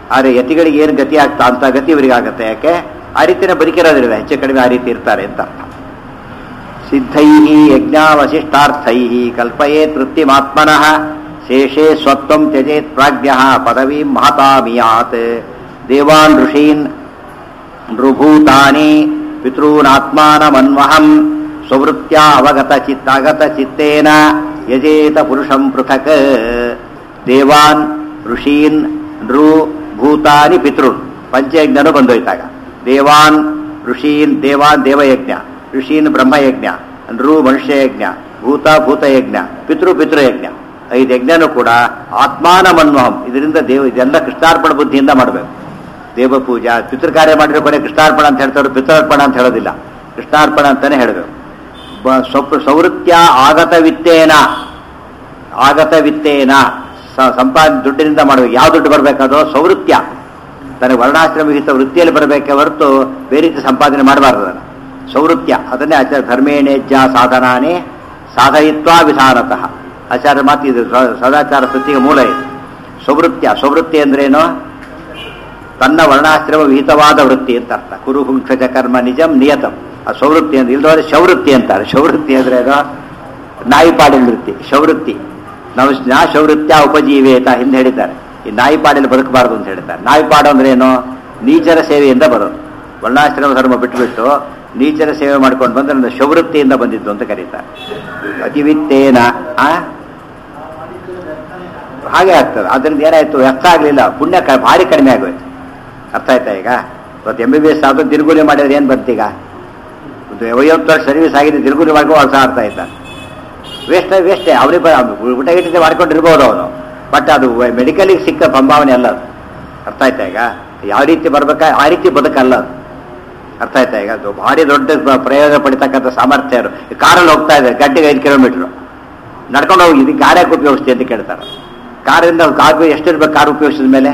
ಆದರೆ ಯತಿಗಳಿಗೆ ಏನು ಗತಿ ಆಗ್ತಾ ಅಂತ ಗತಿ ಇವರಿಗೆ ಆಗುತ್ತೆ ಯಾಕೆ ಆ ರೀತಿನೇ ಬದುಕಿರೋದಿಲ್ಲ ಹೆಚ್ಚು ಕಡಿಮೆ ಆ ರೀತಿ ಇರ್ತಾರೆ ಅಂತ ಅರ್ಥ ಸಿದ್ಧೈ ಯಜ್ಞಾವಶಿಷ್ಟಾರ್ಥೈ ಕಲ್ಪಯೇತ್ ವೃತ್ತಿಮಾತ್ಮನಃ ಶೇಷೇ ಸ್ವತ್ವಂ ತ್ಯಜೇತ್ ಪ್ರಾಜ್ಞ ಪದವೀಂ ಮಹತಾಮಿಯಾತ್ ದೇವಾನ್ ಋಷೀನ್ ನೃಭೂತಾನಿ ಪಿತॄನಾತ್ಮಾನಮನ್ವಹಂ ಸ್ವವೃತ್ಯ ಅವಗತ ಚಿತ್ತ ಅಗತ ಚಿತ್ತೇನ ಯಜೇತ ಪುರುಷಂ ಪೃಥಕ್ ದೇವಾನ್ ಋಷೀನ್ ನೃ ಭೂತಾನಿ ಪಿತೃನ್ ಪಂಚಯಜ್ಞನು ಬಂದೋಯ್ತಾಗ ದೇವಾನ್ ಋಷೀನ್ ದೇವಾನ್ ದೇವಯಜ್ಞ ಋಷೀನ್ ಬ್ರಹ್ಮಯಜ್ಞ ನೃ ಮನುಷ್ಯಯಜ್ಞ ಭೂತ ಭೂತಯಜ್ಞ ಪಿತೃ ಪಿತೃಯಜ್ಞ ಐದು ಯಜ್ಞನೂ ಕೂಡ ಆತ್ಮಾನಮನ್ವಹಂ ಇದರಿಂದ ದೇವ ಇದೆಲ್ಲ ಕೃಷ್ಣಾರ್ಪಣ ಬುದ್ಧಿಯಿಂದ ಮಾಡಬೇಕು ದೇವ ಪೂಜಾ ಪಿತೃ ಕಾರ್ಯ ಮಾಡಿದ್ರೆ ಕೊನೆ ಕೃಷ್ಣಾರ್ಪಣ ಅಂತ ಹೇಳ್ತಾರೆ ಪಿತೃರ್ಪಣ ಅಂತ ಹೇಳೋದಿಲ್ಲ ಕೃಷ್ಣಾರ್ಪಣ ಅಂತಾನೆ ಹೇಳಬೇಕು ಬ- ಸ್ವಪ್ ಸೌವೃತ್ಯ ಆಗತ ವಿತ್ತೇನ ಆಗತ ವಿತ್ತೇನ ಸ- ಸಂಪಾದನೆ ದುಡ್ಡಿನಿಂದ ಮಾಡಬೇಕು ಯಾವ ದುಡ್ಡು ಬರಬೇಕದು ಸೌವೃತ್ಯ ತನಗೆ ವರ್ಣಾಶ್ರಮ ವಿಹಿತ ವೃತ್ತಿಯಲ್ಲಿ ಬರಬೇಕೆ ಹೊರತು ಬೇರೆ ರೀತಿ ಸಂಪಾದನೆ ಮಾಡಬಾರ್ದು ಅದನ್ನು ಸೌವೃತ್ಯ ಅದನ್ನೇ ಆಚಾರ್ಯ ಧರ್ಮೇಣೇಜ್ಜ ಸಾಧನಾನೇ ಸಾಧಯಿತ್ವಾ ವಿಧಾನತಃ ಆಚಾರ್ಯ ಮಾತು ಇದು ಸ- ಸದಾಚಾರ ಸ್ತುತಿಗೆ ಮೂಲ ಇದು ಸೌವೃತ್ಯ ಸೌವೃತ್ತಿ ಅಂದ್ರೇನು ತನ್ನ ವರ್ಣಾಶ್ರಮ ವಿಹಿತವಾದ ವೃತ್ತಿ ಅಂತ ಅರ್ಥ ಕುರು ಹುಂಕ್ಷಜ ಕರ್ಮ ನಿಜಂ ನಿಯತಂ ಆ ಸೌವೃತ್ತಿ ಅಂತ ಇಲ್ದೋದ್ರೆ ಶೌವೃತ್ತಿ ಅಂತಾರೆ ಶೌವೃತ್ತಿ ಅಂದ್ರೆ ಏನು ನಾಯಿ ಪಾಡಿನ ವೃತ್ತಿ ಶೌವೃತ್ತಿ ನಾವು ನಾ ಶೌವೃತ್ಯ ಉಪಜೀವೇತ ಹಿಂದೆ ಹೇಳಿದ್ದಾರೆ ಈ ನಾಯಿ ಪಾಡಲ್ಲಿ ಬದುಕಬಾರದು ಅಂತ ಹೇಳಿದ್ದಾರೆ ನಾಯಿ ಪಾಡು ಅಂದ್ರೆ ಏನು ನೀಚರ ಸೇವೆಯಿಂದ ಬರೋದು ವರ್ಣಾಶ್ರಮ ಧರ್ಮ ಬಿಟ್ಟುಬಿಟ್ಟು ನೀಚರ ಸೇವೆ ಮಾಡ್ಕೊಂಡು ಬಂದ್ರೆ ನನ್ನ ಶೌವೃತ್ತಿಯಿಂದ ಬಂದಿದ್ದು ಅಂತ ಕರೀತಾರೆ ಅತಿವಿತ್ತೇನ ಆ ಹಾಗೆ ಆಗ್ತದೆ ಅದರಿಂದ ಏನಾಯ್ತು ವ್ಯರ್ಥ ಆಗಲಿಲ್ಲ ಪುಣ್ಯ ಕ- ಭಾರಿ ಕಡಿಮೆ ಆಗೋಯ್ತು ಅರ್ಥ ಆಯ್ತಾ ಈಗ ಇವತ್ತು ಎಂ ಬಿ ಬಿ ಎಸ್ ಆದ್ರೂ ದಿನಗೂಲಿ ಮಾಡಿದ್ರೆ ಏನು ಬಂತೀಗ ಒಂದು ಐವತ್ತು ವರ್ಷ ಸರ್ವಿಸ್ ಆಗಿದೆ ದಿನಗೂಲಿ ಮಾಡ್ಕೊಂಡು ವರ್ಷ ಆಡ್ತಾ ಇದ್ದ ವೇಸ್ಟ್ ವೇಸ್ಟೇ ಅವನಿಗೆ ಊಟ ಗಿಟ್ಟಿದೆ ಮಾಡ್ಕೊಂಡಿರ್ಬೋದು ಅವನು ಬಟ್ ಅದು ಮೆಡಿಕಲಿಗೆ ಸಿಕ್ಕ ಸಂಭಾವನೆ ಅಲ್ಲ ಅದು ಅರ್ಥ ಆಯ್ತಾ ಈಗ ಯಾವ ರೀತಿ ಬರ್ಬೇಕಾ ಆ ರೀತಿ ಬದುಕಲ್ಲ ಅದು ಅರ್ಥ ಆಯ್ತಾ ಈಗ ಅದು ಭಾರಿ ದೊಡ್ಡ ಪ್ರ- ಪ್ರಯೋಜನ ಪಡಿತಕ್ಕಂಥ ಸಾಮರ್ಥ್ಯ ಇರು ಈ ಕಾರಲ್ಲಿ ಹೋಗ್ತಾ ಇದೆ ಗಂಟೆಗೆ ಐದು ಕಿಲೋಮೀಟ್ರು ನಡ್ಕೊಂಡು ಹೋಗಿ ಇದು ಕಾರ್ ಯಾಕೆ ಉಪಯೋಗಿಸ್ತಿ ಅಂತ ಕೇಳ್ತಾರೆ ಕಾರಿಂದ ಕಾರ್ ಎಷ್ಟಿರ್ಬೇಕು ಕಾರ್ ಉಪಯೋಗಿಸಿದ ಮೇಲೆ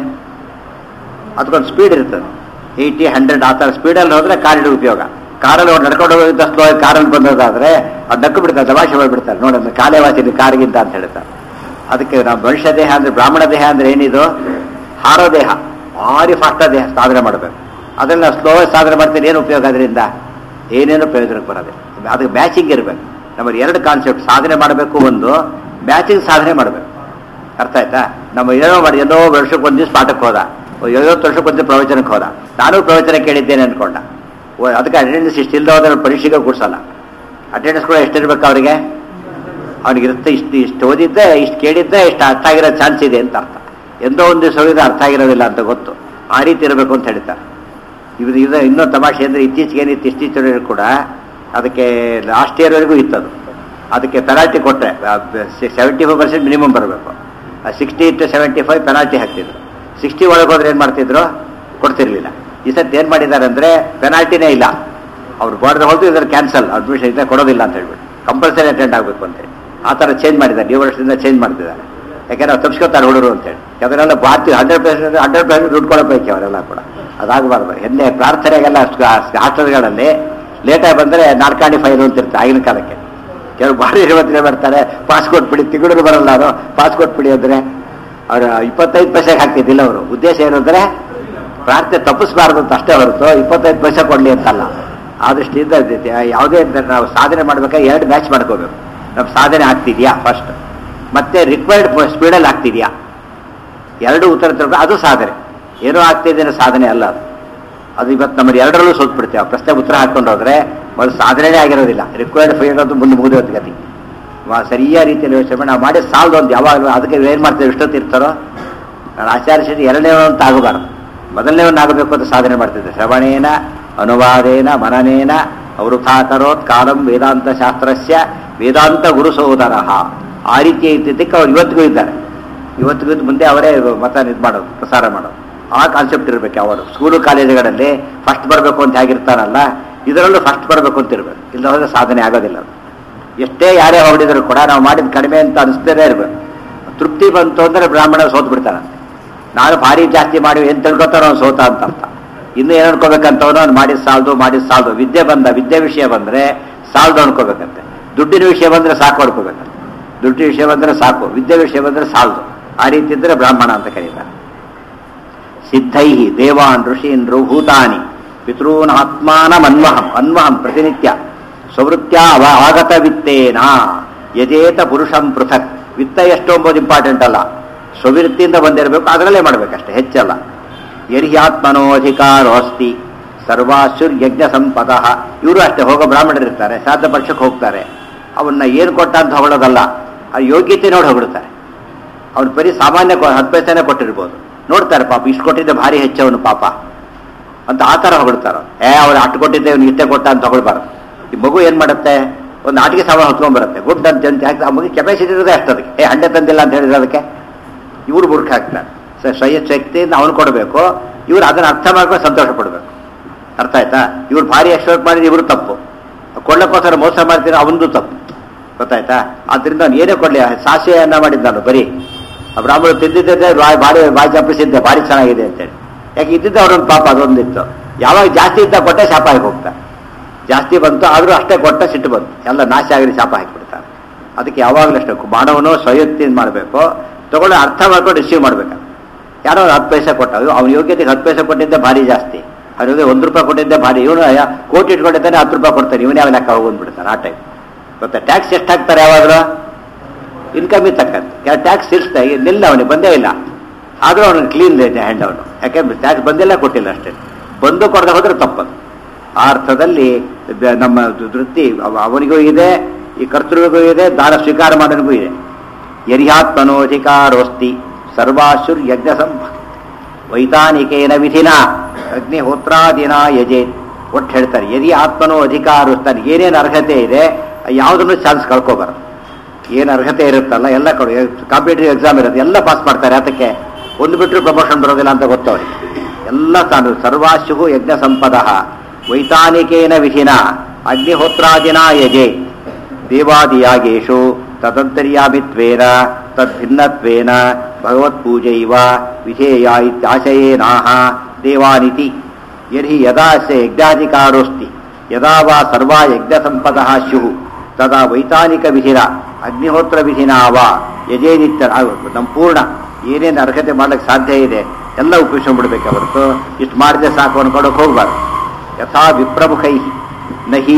ಅದಕ್ಕೊಂದು ಸ್ಪೀಡ್ ಇರ್ತದೆ ಏಯ್ಟಿ ಹಂಡ್ರೆಡ್ ಆ ಥರ ಸ್ಪೀಡಲ್ಲಿ ಹೋದ್ರೆ ಕಾರಿನ ಉಪಯೋಗ ಕಾರಲ್ಲಿ ಅವ್ರು ನಡ್ಕೊಂಡು ಹೋಗಿದ್ದ ಸ್ಲೋ ಕಾರಲ್ಲಿ ಬಂದದಾದ್ರೆ ಅದು ನಕ್ಕು ಬಿಡ್ತಾರೆ ತಮಾಷೆ ಮಾಡಿಬಿಡ್ತಾರೆ ನೋಡಿ ಕಾಲೇ ವಾಸಿ ಕಾರಿಗಿಂತ ಅಂತ ಹೇಳ್ತಾರೆ ಅದಕ್ಕೆ ನಾವು ಮನುಷ್ಯ ದೇಹ ಅಂದ್ರೆ ಬ್ರಾಹ್ಮಣ ದೇಹ ಅಂದ್ರೆ ಏನಿದು ಹಾರೋ ದೇಹ ಭಾರಿ ಫಾಸ್ಟ್ ದೇಹ ಸಾಧನೆ ಮಾಡಬೇಕು ಅದನ್ನ ನಾವು ಸ್ಲೋ ಸಾಧನೆ ಮಾಡ್ತೀನಿ ಏನು ಉಪಯೋಗ ಅದರಿಂದ ಏನೇನು ಪ್ರಯೋಜನಕ್ಕೆ ಬರೋದೆ ಅದಕ್ಕೆ ಮ್ಯಾಚಿಂಗ್ ಇರಬೇಕು ನಮ್ಮಲ್ಲಿ ಎರಡು ಕಾನ್ಸೆಪ್ಟ್ ಸಾಧನೆ ಮಾಡಬೇಕು ಒಂದು ಮ್ಯಾಚಿಂಗ್ ಸಾಧನೆ ಮಾಡಬೇಕು ಅರ್ಥ ಆಯ್ತಾ ನಮ್ಮ ಏನೋ ಮಾಡಿ ಏನೋ ವರ್ಷಕ್ಕೆ ಒಂದು ದಿವಸ ಪಾಠಕ್ಕೆ ಹೋದ ಐವತ್ತು ವರ್ಷಕ್ಕೆ ಒಂದು ಪ್ರವಚನಕ್ಕೆ ಹೋದ ನಾನು ಪ್ರವಚನ ಕೇಳಿದ್ದೇನೆ ಅನ್ಕೊಂಡ ಓ, ಅದಕ್ಕೆ ಅಟೆಂಡೆನ್ಸ್ ಇಷ್ಟು ಇಲ್ಲದ ಹೋದ್ರೆ ಪರೀಕ್ಷೆಗೆ ಕೂಡ್ಸಲ್ಲ ಅಟೆಂಡೆನ್ಸ್ ಕೂಡ ಎಷ್ಟಿರ್ಬೇಕು ಅವರಿಗೆ ಅವ್ನಿಗೆ ಇರುತ್ತೆ ಇಷ್ಟು ಇಷ್ಟು ಓದಿದ್ದೆ ಇಷ್ಟು ಕೇಳಿದ್ದೆ ಇಷ್ಟು ಅರ್ಥ ಆಗಿರೋ ಚಾನ್ಸ್ ಇದೆ ಅಂತ ಅರ್ಥ ಎಂದೋ ಒಂದು ದಿವಸ ಹೋಗಿದ್ರೆ ಅರ್ಥ ಆಗಿರೋದಿಲ್ಲ ಅಂತ ಗೊತ್ತು ಆ ರೀತಿ ಇರಬೇಕು ಅಂತ ಹೇಳ್ತಾರೆ ಇದು ಇದು ಇನ್ನೂ ತಮಾಷೆ ಅಂದರೆ ಇತ್ತೀಚೆಗೆ ಏನಿತ್ತು ಇತ್ತೀಚೆಗೆ ಕೂಡ ಅದಕ್ಕೆ ಲಾಸ್ಟ್ ಇಯರ್ವರೆಗೂ ಇತ್ತದು ಅದಕ್ಕೆ ಪೆನಾಲ್ಟಿ ಕೊಟ್ಟರೆ ಸೆವೆಂಟಿ ಫೈವ್ ಪರ್ಸೆಂಟ್ ಮಿನಿಮಮ್ ಬರಬೇಕು sixty two seventy five penalty ಹಾಕ್ತಿದ್ರು ಸಿಕ್ಸ್ಟಿ ಒಳಗೆ ಹೋದ್ರೆ ಏನು ಮಾಡ್ತಿದ್ರು ಕೊಡ್ತಿರ್ಲಿಲ್ಲ ಈ ಸತಿ ಏನು ಮಾಡಿದ್ದಾರೆ ಅಂದರೆ ಪೆನಾಲ್ಟಿನೇ ಇಲ್ಲ ಅವ್ರು ಬಾರ್ಡರ್ ಹೋದ್ರು ಇದ್ರ ಕ್ಯಾನ್ಸಲ್ ಅಡ್ಮಿಷನ್ ಇದೆ ಕೊಡೋದಿಲ್ಲ ಅಂತ ಹೇಳ್ಬಿಟ್ಟು ಕಂಪಲ್ಸರಿ ಅಟೆಂಡ್ ಆಗಬೇಕು ಅಂತೇಳಿ ಆ ಥರ ಚೇಂಜ್ ಮಾಡಿದ್ದಾರೆ ಈ ವರ್ಷದಿಂದ ಚೇಂಜ್ ಮಾಡ್ತಿದ್ದಾರೆ ಯಾಕೆಂದ್ರೆ ಅವ್ರು ತಪ್ಪಿಸ್ಕೊತಾರೆ ಹುಡುಗರು ಅಂತೇಳಿ ಅದನ್ನೆಲ್ಲ ಬಾರ್ತಿ ಹಂಡ್ರೆಡ್ ಪರ್ಸೆಂಟ್ ಹಂಡ್ರೆಡ್ ಪರ್ಸೆಂಟ್ ದುಡ್ಡು ಕೊಡಬೇಕು ಅವರೆಲ್ಲ ಕೂಡ ಅದಾಗಬಾರ್ದು ಹಿಂದೆ ಪ್ರಾರ್ಥನೆಗೆಲ್ಲ ಹಾಸ್ಟೆಲ್ಗಳಲ್ಲಿ ಲೇಟಾಗಿ ಬಂದರೆ ನಾಲ್ಕಾಣಿ ಫೈಲ್ ಅಂತ ಇರುತ್ತೆ ಆಗಿನ ಕಾಲಕ್ಕೆ ಕೆಲವು ಭಾರಿ ಇವತ್ತಿನ ಬರ್ತಾರೆ ಪಾಸ್ಪೋರ್ಟ್ ಬಿಡಿ ತಿಂಗಳು ಬರಲ್ಲ ಅವರು ಪಾಸ್ಪೋರ್ಟ್ ಬಿಡಿ ಅಂದರೆ ಅವರು ಇಪ್ಪತ್ತೈದು ಪೈಸೆಗೆ ಹಾಕ್ತಿದ್ದಿಲ್ಲ ಅವರು ಉದ್ದೇಶ ಏನಂದ್ರೆ ಪ್ರಾರ್ಥನೆ ತಪ್ಪಿಸಬಾರ್ದು ಅಂತ ಅಷ್ಟೇ ಹೊರತು ಇಪ್ಪತ್ತೈದು ಪೈಸೆ ಕೊಡಲಿ ಅಂತಲ್ಲ ಆ ದೃಷ್ಟಿಯಿಂದ ಇರ್ತೈತೆ. ಯಾವುದೇ ಅಂತ ನಾವು ಸಾಧನೆ ಮಾಡ್ಬೇಕಾದ್ರೆ ಎರಡು ಮ್ಯಾಚ್ ಮಾಡ್ಕೋಬೇಕು ನಮ್ಮ ಸಾಧನೆ ಆಗ್ತಿದ್ಯಾ ಫಸ್ಟ್ ಮತ್ತೆ ರಿಕ್ವೈರ್ಡ್ ಸ್ಪೀಡಲ್ಲಿ ಆಗ್ತಿದ್ಯಾ ಎರಡು ಉತ್ತರ ತರಬೇಕು ಅದು ಸಾಧನೆ ಏನೋ ಆಗ್ತಿದ್ದೇನೆ ಸಾಧನೆ ಅಲ್ಲ ಅದು ಅದು ಇವತ್ತು ನಮ್ಮಲ್ಲಿ ಎರಡರಲ್ಲೂ ಸೋತ್ ಬಿಡ್ತೇವೆ ಆ ಪ್ರಶ್ನೆ ಉತ್ತರ ಹಾಕೊಂಡು ಹೋದ್ರೆ ಮೊದಲು ಸಾಧನೆನೇ ಆಗಿರೋದಿಲ್ಲ ರಿಕ್ವೈರ್ಡ್ ಫೀಲ್ಡ್ ಅದು ಮುಂದೆ ಮುಗಿದೋದು ಗತಿ ವಾ- ಸರಿಯಾದ ರೀತಿಯಲ್ಲಿ ಯೋಚನೆ ಮಾಡಿ ನಾವು ಮಾಡಿದ ಸಾಲದು ಒಂದು ಯಾವಾಗಲೂ ಅದಕ್ಕೆ ಏನು ಮಾಡ್ತೇವೆ ಎಷ್ಟೊತ್ತು ಇರ್ತಾರೋ ನಾನು ಆಚಾರ್ಯ ಶಕ್ತಿ ಎರಡನೇ ಅಂತ ಆಗಬಾರ್ದು ಮೊದಲನೇ ಆಗಬೇಕು ಅಂತ ಸಾಧನೆ ಮಾಡ್ತಿದ್ದೆ ಶ್ರವಣೇನ ಅನುವಾದೇನ ಮನನೇನ ಅವೃಥಾ ಕರೋತ್ ಕಾಲಂ ವೇದಾಂತ ಶಾಸ್ತ್ರಸ್ಯ ವೇದಾಂತ ಗುರು ಸೋದರ ಆ ರೀತಿ ಇದ್ದಿದ್ದಕ್ಕೆ ಅವ್ರು ಇವತ್ತಿಗೂ ಇದ್ದಾರೆ ಇವತ್ತಿಗೂ ಮುಂದೆ ಅವರೇ ಮತ ಇದು ಮಾಡೋದು ಪ್ರಸಾರ ಮಾಡೋದು ಆ ಕಾನ್ಸೆಪ್ಟ್ ಇರಬೇಕು ಅವರು ಸ್ಕೂಲು ಕಾಲೇಜುಗಳಲ್ಲಿ ಫಸ್ಟ್ ಬರಬೇಕು ಅಂತ ಹೇಗಿರ್ತಾರಲ್ಲ ಇದರಲ್ಲೂ ಫಸ್ಟ್ ಬರಬೇಕು ಅಂತ ಇರಬೇಕು ಇಲ್ಲ ಹೋದ್ರೆ ಸಾಧನೆ ಆಗೋದಿಲ್ಲ ಅದು ಎಷ್ಟೇ ಯಾರೇ ಹೊರಡಿದ್ರು ಕೂಡ ನಾವು ಮಾಡಿದ ಕಡಿಮೆ ಅಂತ ಅನಿಸ್ತೇನೆ ಇರಬೇಕು ತೃಪ್ತಿ ಬಂತು ಅಂದ್ರೆ ಬ್ರಾಹ್ಮಣ ಸೋತ್ ಬಿಡ್ತಾನೆ ನಾನು ಭಾರಿ ಜಾಸ್ತಿ ಮಾಡಿ ಏನ್ ತಿಳ್ಕೊತಾರೋ ಅವ್ನು ಸೋತ ಅಂತ ಅರ್ಥ ಇನ್ನು ಏನು ಅನ್ಕೋಬೇಕಂತವನು ಅವ್ನು ಮಾಡಿದ ಸಾಲದು ಮಾಡಿದ ಸಾಲದು ವಿದ್ಯೆ ಬಂದ ವಿದ್ಯೆ ವಿಷಯ ಬಂದ್ರೆ ಸಾಲದು ಅನ್ಕೋಬೇಕಂತೆ ದುಡ್ಡಿನ ವಿಷಯ ಬಂದ್ರೆ ಸಾಕು ಅನ್ಕೋಬೇಕಂತೆ ದುಡ್ಡಿನ ವಿಷಯ ಬಂದ್ರೆ ಸಾಕು ವಿದ್ಯೆ ವಿಷಯ ಬಂದ್ರೆ ಸಾಲದು ಆ ರೀತಿ ಇದ್ರೆ ಬ್ರಾಹ್ಮಣ ಅಂತ ಕರೀತಾರೆ ಸಿದ್ಧೈ ದೇವಾನ್ ಋಷೀನ್ ಭೂತಾನಿ ಪಿತॄನ್ ಆತ್ಮಾನಮನ್ವಹಂ ಅನ್ವಹಂ ಪ್ರತಿನಿತ್ಯ ಸ್ವವೃತ್ಯ ಅವ ಆಗತ ವಿತ್ತೇನ ಯಜೇತ ಪುರುಷಂ ಪೃಥಕ್ ವಿತ್ತ ಎಷ್ಟು ಎಂಬುದು ಇಂಪಾರ್ಟೆಂಟ್ ಅಲ್ಲ ಸ್ವವೃತ್ತಿಯಿಂದ ಬಂದಿರಬೇಕು ಅದರಲ್ಲೇ ಮಾಡಬೇಕಷ್ಟೇ ಹೆಚ್ಚಲ್ಲ ಯರ್ಹ್ಯಾತ್ಮನೋ ಅಧಿಕಾರೋಸ್ತಿ ಸರ್ವಾಶುರ್ ಯಜ್ಞ ಸಂಪದ ಇವರು ಅಷ್ಟೇ ಹೋಗೋ ಬ್ರಾಹ್ಮಣರಿರ್ತಾರೆ ಶ್ರಾದ್ದ ಪಕ್ಷಕ್ಕೆ ಹೋಗ್ತಾರೆ ಅವನ್ನ ಏನು ಕೊಟ್ಟ ಅಂತ ಹೊಗಳೋದಲ್ಲ ಆ ಯೋಗ್ಯತೆ ನೋಡಿ ಹೊಗಳ್ತಾರೆ ಅವ್ನ ಬರೀ ಸಾಮಾನ್ಯ ಕೊ- ಹತ್ತು ಪೈಸೆನೇ ಕೊಟ್ಟಿರ್ಬೋದು ನೋಡ್ತಾರೆ ಪಾಪ ಇಷ್ಟು ಕೊಟ್ಟಿದ್ದೆ ಭಾರಿ ಹೆಚ್ಚವನು ಪಾಪ ಅಂತ ಆ ಥರ ಹೊಗಳ್ತಾರ ಏ ಅವ್ರು ಅಟ್ಟು ಕೊಟ್ಟಿದ್ದೆ ಅವ್ನು ಇಷ್ಟೇ ಕೊಟ್ಟ ಅಂತ ಹೊಗಳ್ಬಾರ್ದು ಈ ಮಗು ಏನು ಮಾಡುತ್ತೆ ಒಂದು ಆಟಿಕೆ ಸಾಮಾನು ಹೊತ್ಕೊಂಡ್ಬರುತ್ತೆ ಗುಡ್ ಅಂತ ಅಂತ ಯಾಕೆ ಆ ಮಗು ಕೆಪಾಸಿಟಿ ಇರೋದೇ ಅಷ್ಟು ಅದಕ್ಕೆ ಏ ಹಂಡೆ ತಂದಿಲ್ಲ ಅಂತ ಹೇಳಿದ್ರೆ ಅದಕ್ಕೆ ಇವ್ರು ಬುರ್ಕ್ ಹಾಕ್ತಾರೆ ಸ- ಸ್ವಯ ಶಕ್ತಿಯಿಂದ ಅವನು ಕೊಡಬೇಕು ಇವ್ರು ಅದನ್ನ ಅರ್ಥ ಮಾಡ್ಕೊಂಡು ಸಂತೋಷ ಪಡಬೇಕು ಅರ್ಥ ಆಯ್ತಾ ಇವ್ರು ಭಾರಿ ಎಕ್ಸ್ಪೋರ್ಟ್ ಮಾಡಿದ್ರೆ ಇವರು ತಪ್ಪು ಕೊಳ್ಳಕ್ಕೋಸ್ಕರ ಮೋಸ ಮಾಡ್ತೀರ ಅವನದು ತಪ್ಪು ಗೊತ್ತಾಯ್ತಾ ಆದ್ರಿಂದ ಅವ್ನು ಏನೇ ಕೊಡ್ಲಿ ಸಾಸಿವೆ ಅನ್ನ ಮಾಡಿದ್ದು ನಾನು ಬರೀ ಆ ಬ್ರಾಹ್ಮಣ ತಿಂದಿದ್ದೆ ಬಾಯಿ ಭಾರಿ ಬಾಯಿ ಚಪ್ಪಿಸಿದ್ದೆ ಭಾರಿ ಚೆನ್ನಾಗಿದೆ ಅಂತೇಳಿ ಯಾಕೆ ಇದ್ದಿದ್ದೆ ಅವ್ರೊಂದು ಪಾಪ ಅದೊಂದಿತ್ತು ಯಾವಾಗ ಜಾಸ್ತಿ ಇದ್ದ ಕೊಟ್ಟೆ ಶಾಪ ಹಾಕಿ ಹೋಗ್ತಾ ಜಾಸ್ತಿ ಬಂತು ಆದರೂ ಅಷ್ಟೇ ಕೊಟ್ಟ ಸಿಟ್ಟು ಬಂತು ಎಲ್ಲ ನಾಶ ಆಗಲಿ ಶಾಪ ಹಾಕಿಬಿಡ್ತಾರೆ ಅದಕ್ಕೆ ಯಾವಾಗಲೂ ಅಷ್ಟೇ ಮಾನವನು ಸ್ವಯತ್ತಿಂದ ಮಾಡಬೇಕು ತಗೊಂಡು ಅರ್ಥ ಮಾಡ್ಕೊಂಡು ರಿಸೀವ್ ಮಾಡ್ಬೇಕು ಯಾರೋ ಒಂದು ಹತ್ತು ಪೈಸೆ ಕೊಟ್ಟ ಅವ್ನ ಯೋಗ್ಯತೆಗೆ ಹತ್ತು ಪೈಸೆ ಕೊಟ್ಟಿದ್ದೆ ಭಾರಿ ಜಾಸ್ತಿ ಅವ್ರಿಗೆ ಒಂದು ರೂಪಾಯಿ ಕೊಟ್ಟಿದ್ದೆ ಭಾರಿ ಇವನು ಕೋಟಿ ಇಟ್ಕೊಂಡಿದ್ದಾನೆ ಹತ್ತು ರೂಪಾಯಿ ಕೊಡ್ತಾನೆ ಇವನೇ ಯಾವ ಲೆಕ್ಕ ಹೋಗ್ಬಿಡ್ತಾನೆ ಆ ಟೈಮ್ ಗೊತ್ತಾ ಟ್ಯಾಕ್ಸ್ ಎಷ್ಟು ಹಾಕ್ತಾರೆ ಯಾವಾಗಲೂ ಇನ್ಕಮ್ ತಕ್ಕಂತೆ ಟ್ಯಾಕ್ಸ್ ಇರ್ಸ್ತಾ ನಿಲ್ಲ ಅವನಿಗೆ ಬಂದೇ ಇಲ್ಲ ಆದರೂ ಅವನಿಗೆ ಕ್ಲೀನ್ ಇದೆ ಹ್ಯಾಂಡ್ ಅವನು ಯಾಕೆಂದ್ರೆ ಟ್ಯಾಕ್ಸ್ ಬಂದಿಲ್ಲ ಕೊಟ್ಟಿಲ್ಲ ಅಷ್ಟೇ ಬಂದು ಕೊಡದೆ ಹೋದ್ರೆ ತಪ್ಪದು ಆ ಅರ್ಥದಲ್ಲಿ ಬ- ನಮ್ಮ ದು- ವೃತ್ತಿ ಅವ- ಅವನಿಗೂ ಇದೆ ಈ ಕರ್ತೃವಿಗೂ ಇದೆ ದಾನ ಸ್ವೀಕಾರ ಮಾಡೋನಿಗೂ ಇದೆ ಯರ್ಯಾತ್ಮನೋಧಿಕಾರೋಸ್ತಿ ಸರ್ವಾಶುರ್ ಯಜ್ಞ ಸಂಪ ವೈತಾನಿಕೇನ ವಿಧಿನ ಅಗ್ನಿಹೋತ್ರಾದಿನ ಯಜೆ ಒಟ್ಟು ಹೇಳ್ತಾರೆ ಯದಿ ಆತ್ಮನೋ ಅಧಿಕಾರ ತನಗೆ ಏನೇನು ಅರ್ಹತೆ ಇದೆ ಯಾವುದನ್ನು ಚಾನ್ಸ್ ಕಳ್ಕೊಬಾರ್ದು ಏನು ಅರ್ಹತೆ ಇರುತ್ತಲ್ಲ ಎಲ್ಲ ಕೊಡು ಕಾಂಪಿಟೇಟಿವ್ ಎಕ್ಸಾಮ್ ಇರುತ್ತೆ ಎಲ್ಲ ಪಾಸ್ ಮಾಡ್ತಾರೆ ಅದಕ್ಕೆ ಒಂದು ಬಿಟ್ಟರು ಪ್ರಮೋಷನ್ ಬರೋದಿಲ್ಲ ಅಂತ ಗೊತ್ತವರಿಗೆ ಎಲ್ಲ ತಾನು ಸರ್ವಾಶು ಯಜ್ಞ ಸಂಪದ ವೈತಾನಿಕೇನ ವಿಧಿನ ಅಗ್ನಿಹೋತ್ರಾದಿನ ಯಜೆ ದೇವಾದಿಯಾಗೇಶು ತದಂತರ್ಯಾಮಿತ್ವೇನ ತದ್ಭಿನ್ನತ್ವೇನ ಭಗವತ್ಪೂಜೈವ ವಿಧೇಯ ಇತ್ಯಾಶಯೇನಾಹ ದೇವಾನಿತಿ ಯರ್ಹಿ ಯದಾ ಸ ಯಜ್ಞಾಧಿಕಾರೋಸ್ತಿ ಯದಾ ವಾ ಸರ್ವಾ ಯಜ್ಞಸಂಪದಃ ಸ್ಯುಃ ತದಾ ವೈತಾನಿಕ ವಿಧಿರ ಅಗ್ನಿಹೋತ್ರ ವಿಧಿನ ವಾ ಯಜೇನಿತ್ಯ ನಮ್ಮ ಪೂರ್ಣ ಏನೇನು ಅರ್ಹತೆ ಮಾಡ್ಲಿಕ್ಕೆ ಸಾಧ್ಯ ಇದೆ ಎಲ್ಲ ಉಪಯೋಗಿಸ್ಕೊಂಡ್ಬಿಡ್ಬೇಕು ಹೊರತು ಇಷ್ಟು ಮಾಡಿದ್ರೆ ಸಾಕು ಅನ್ಕೊಳಕ್ಕೆ ಹೋಗ್ಬಾರ್ದು ಯಥಾ ವಿಪ್ರಮುಖೈ ನಹಿ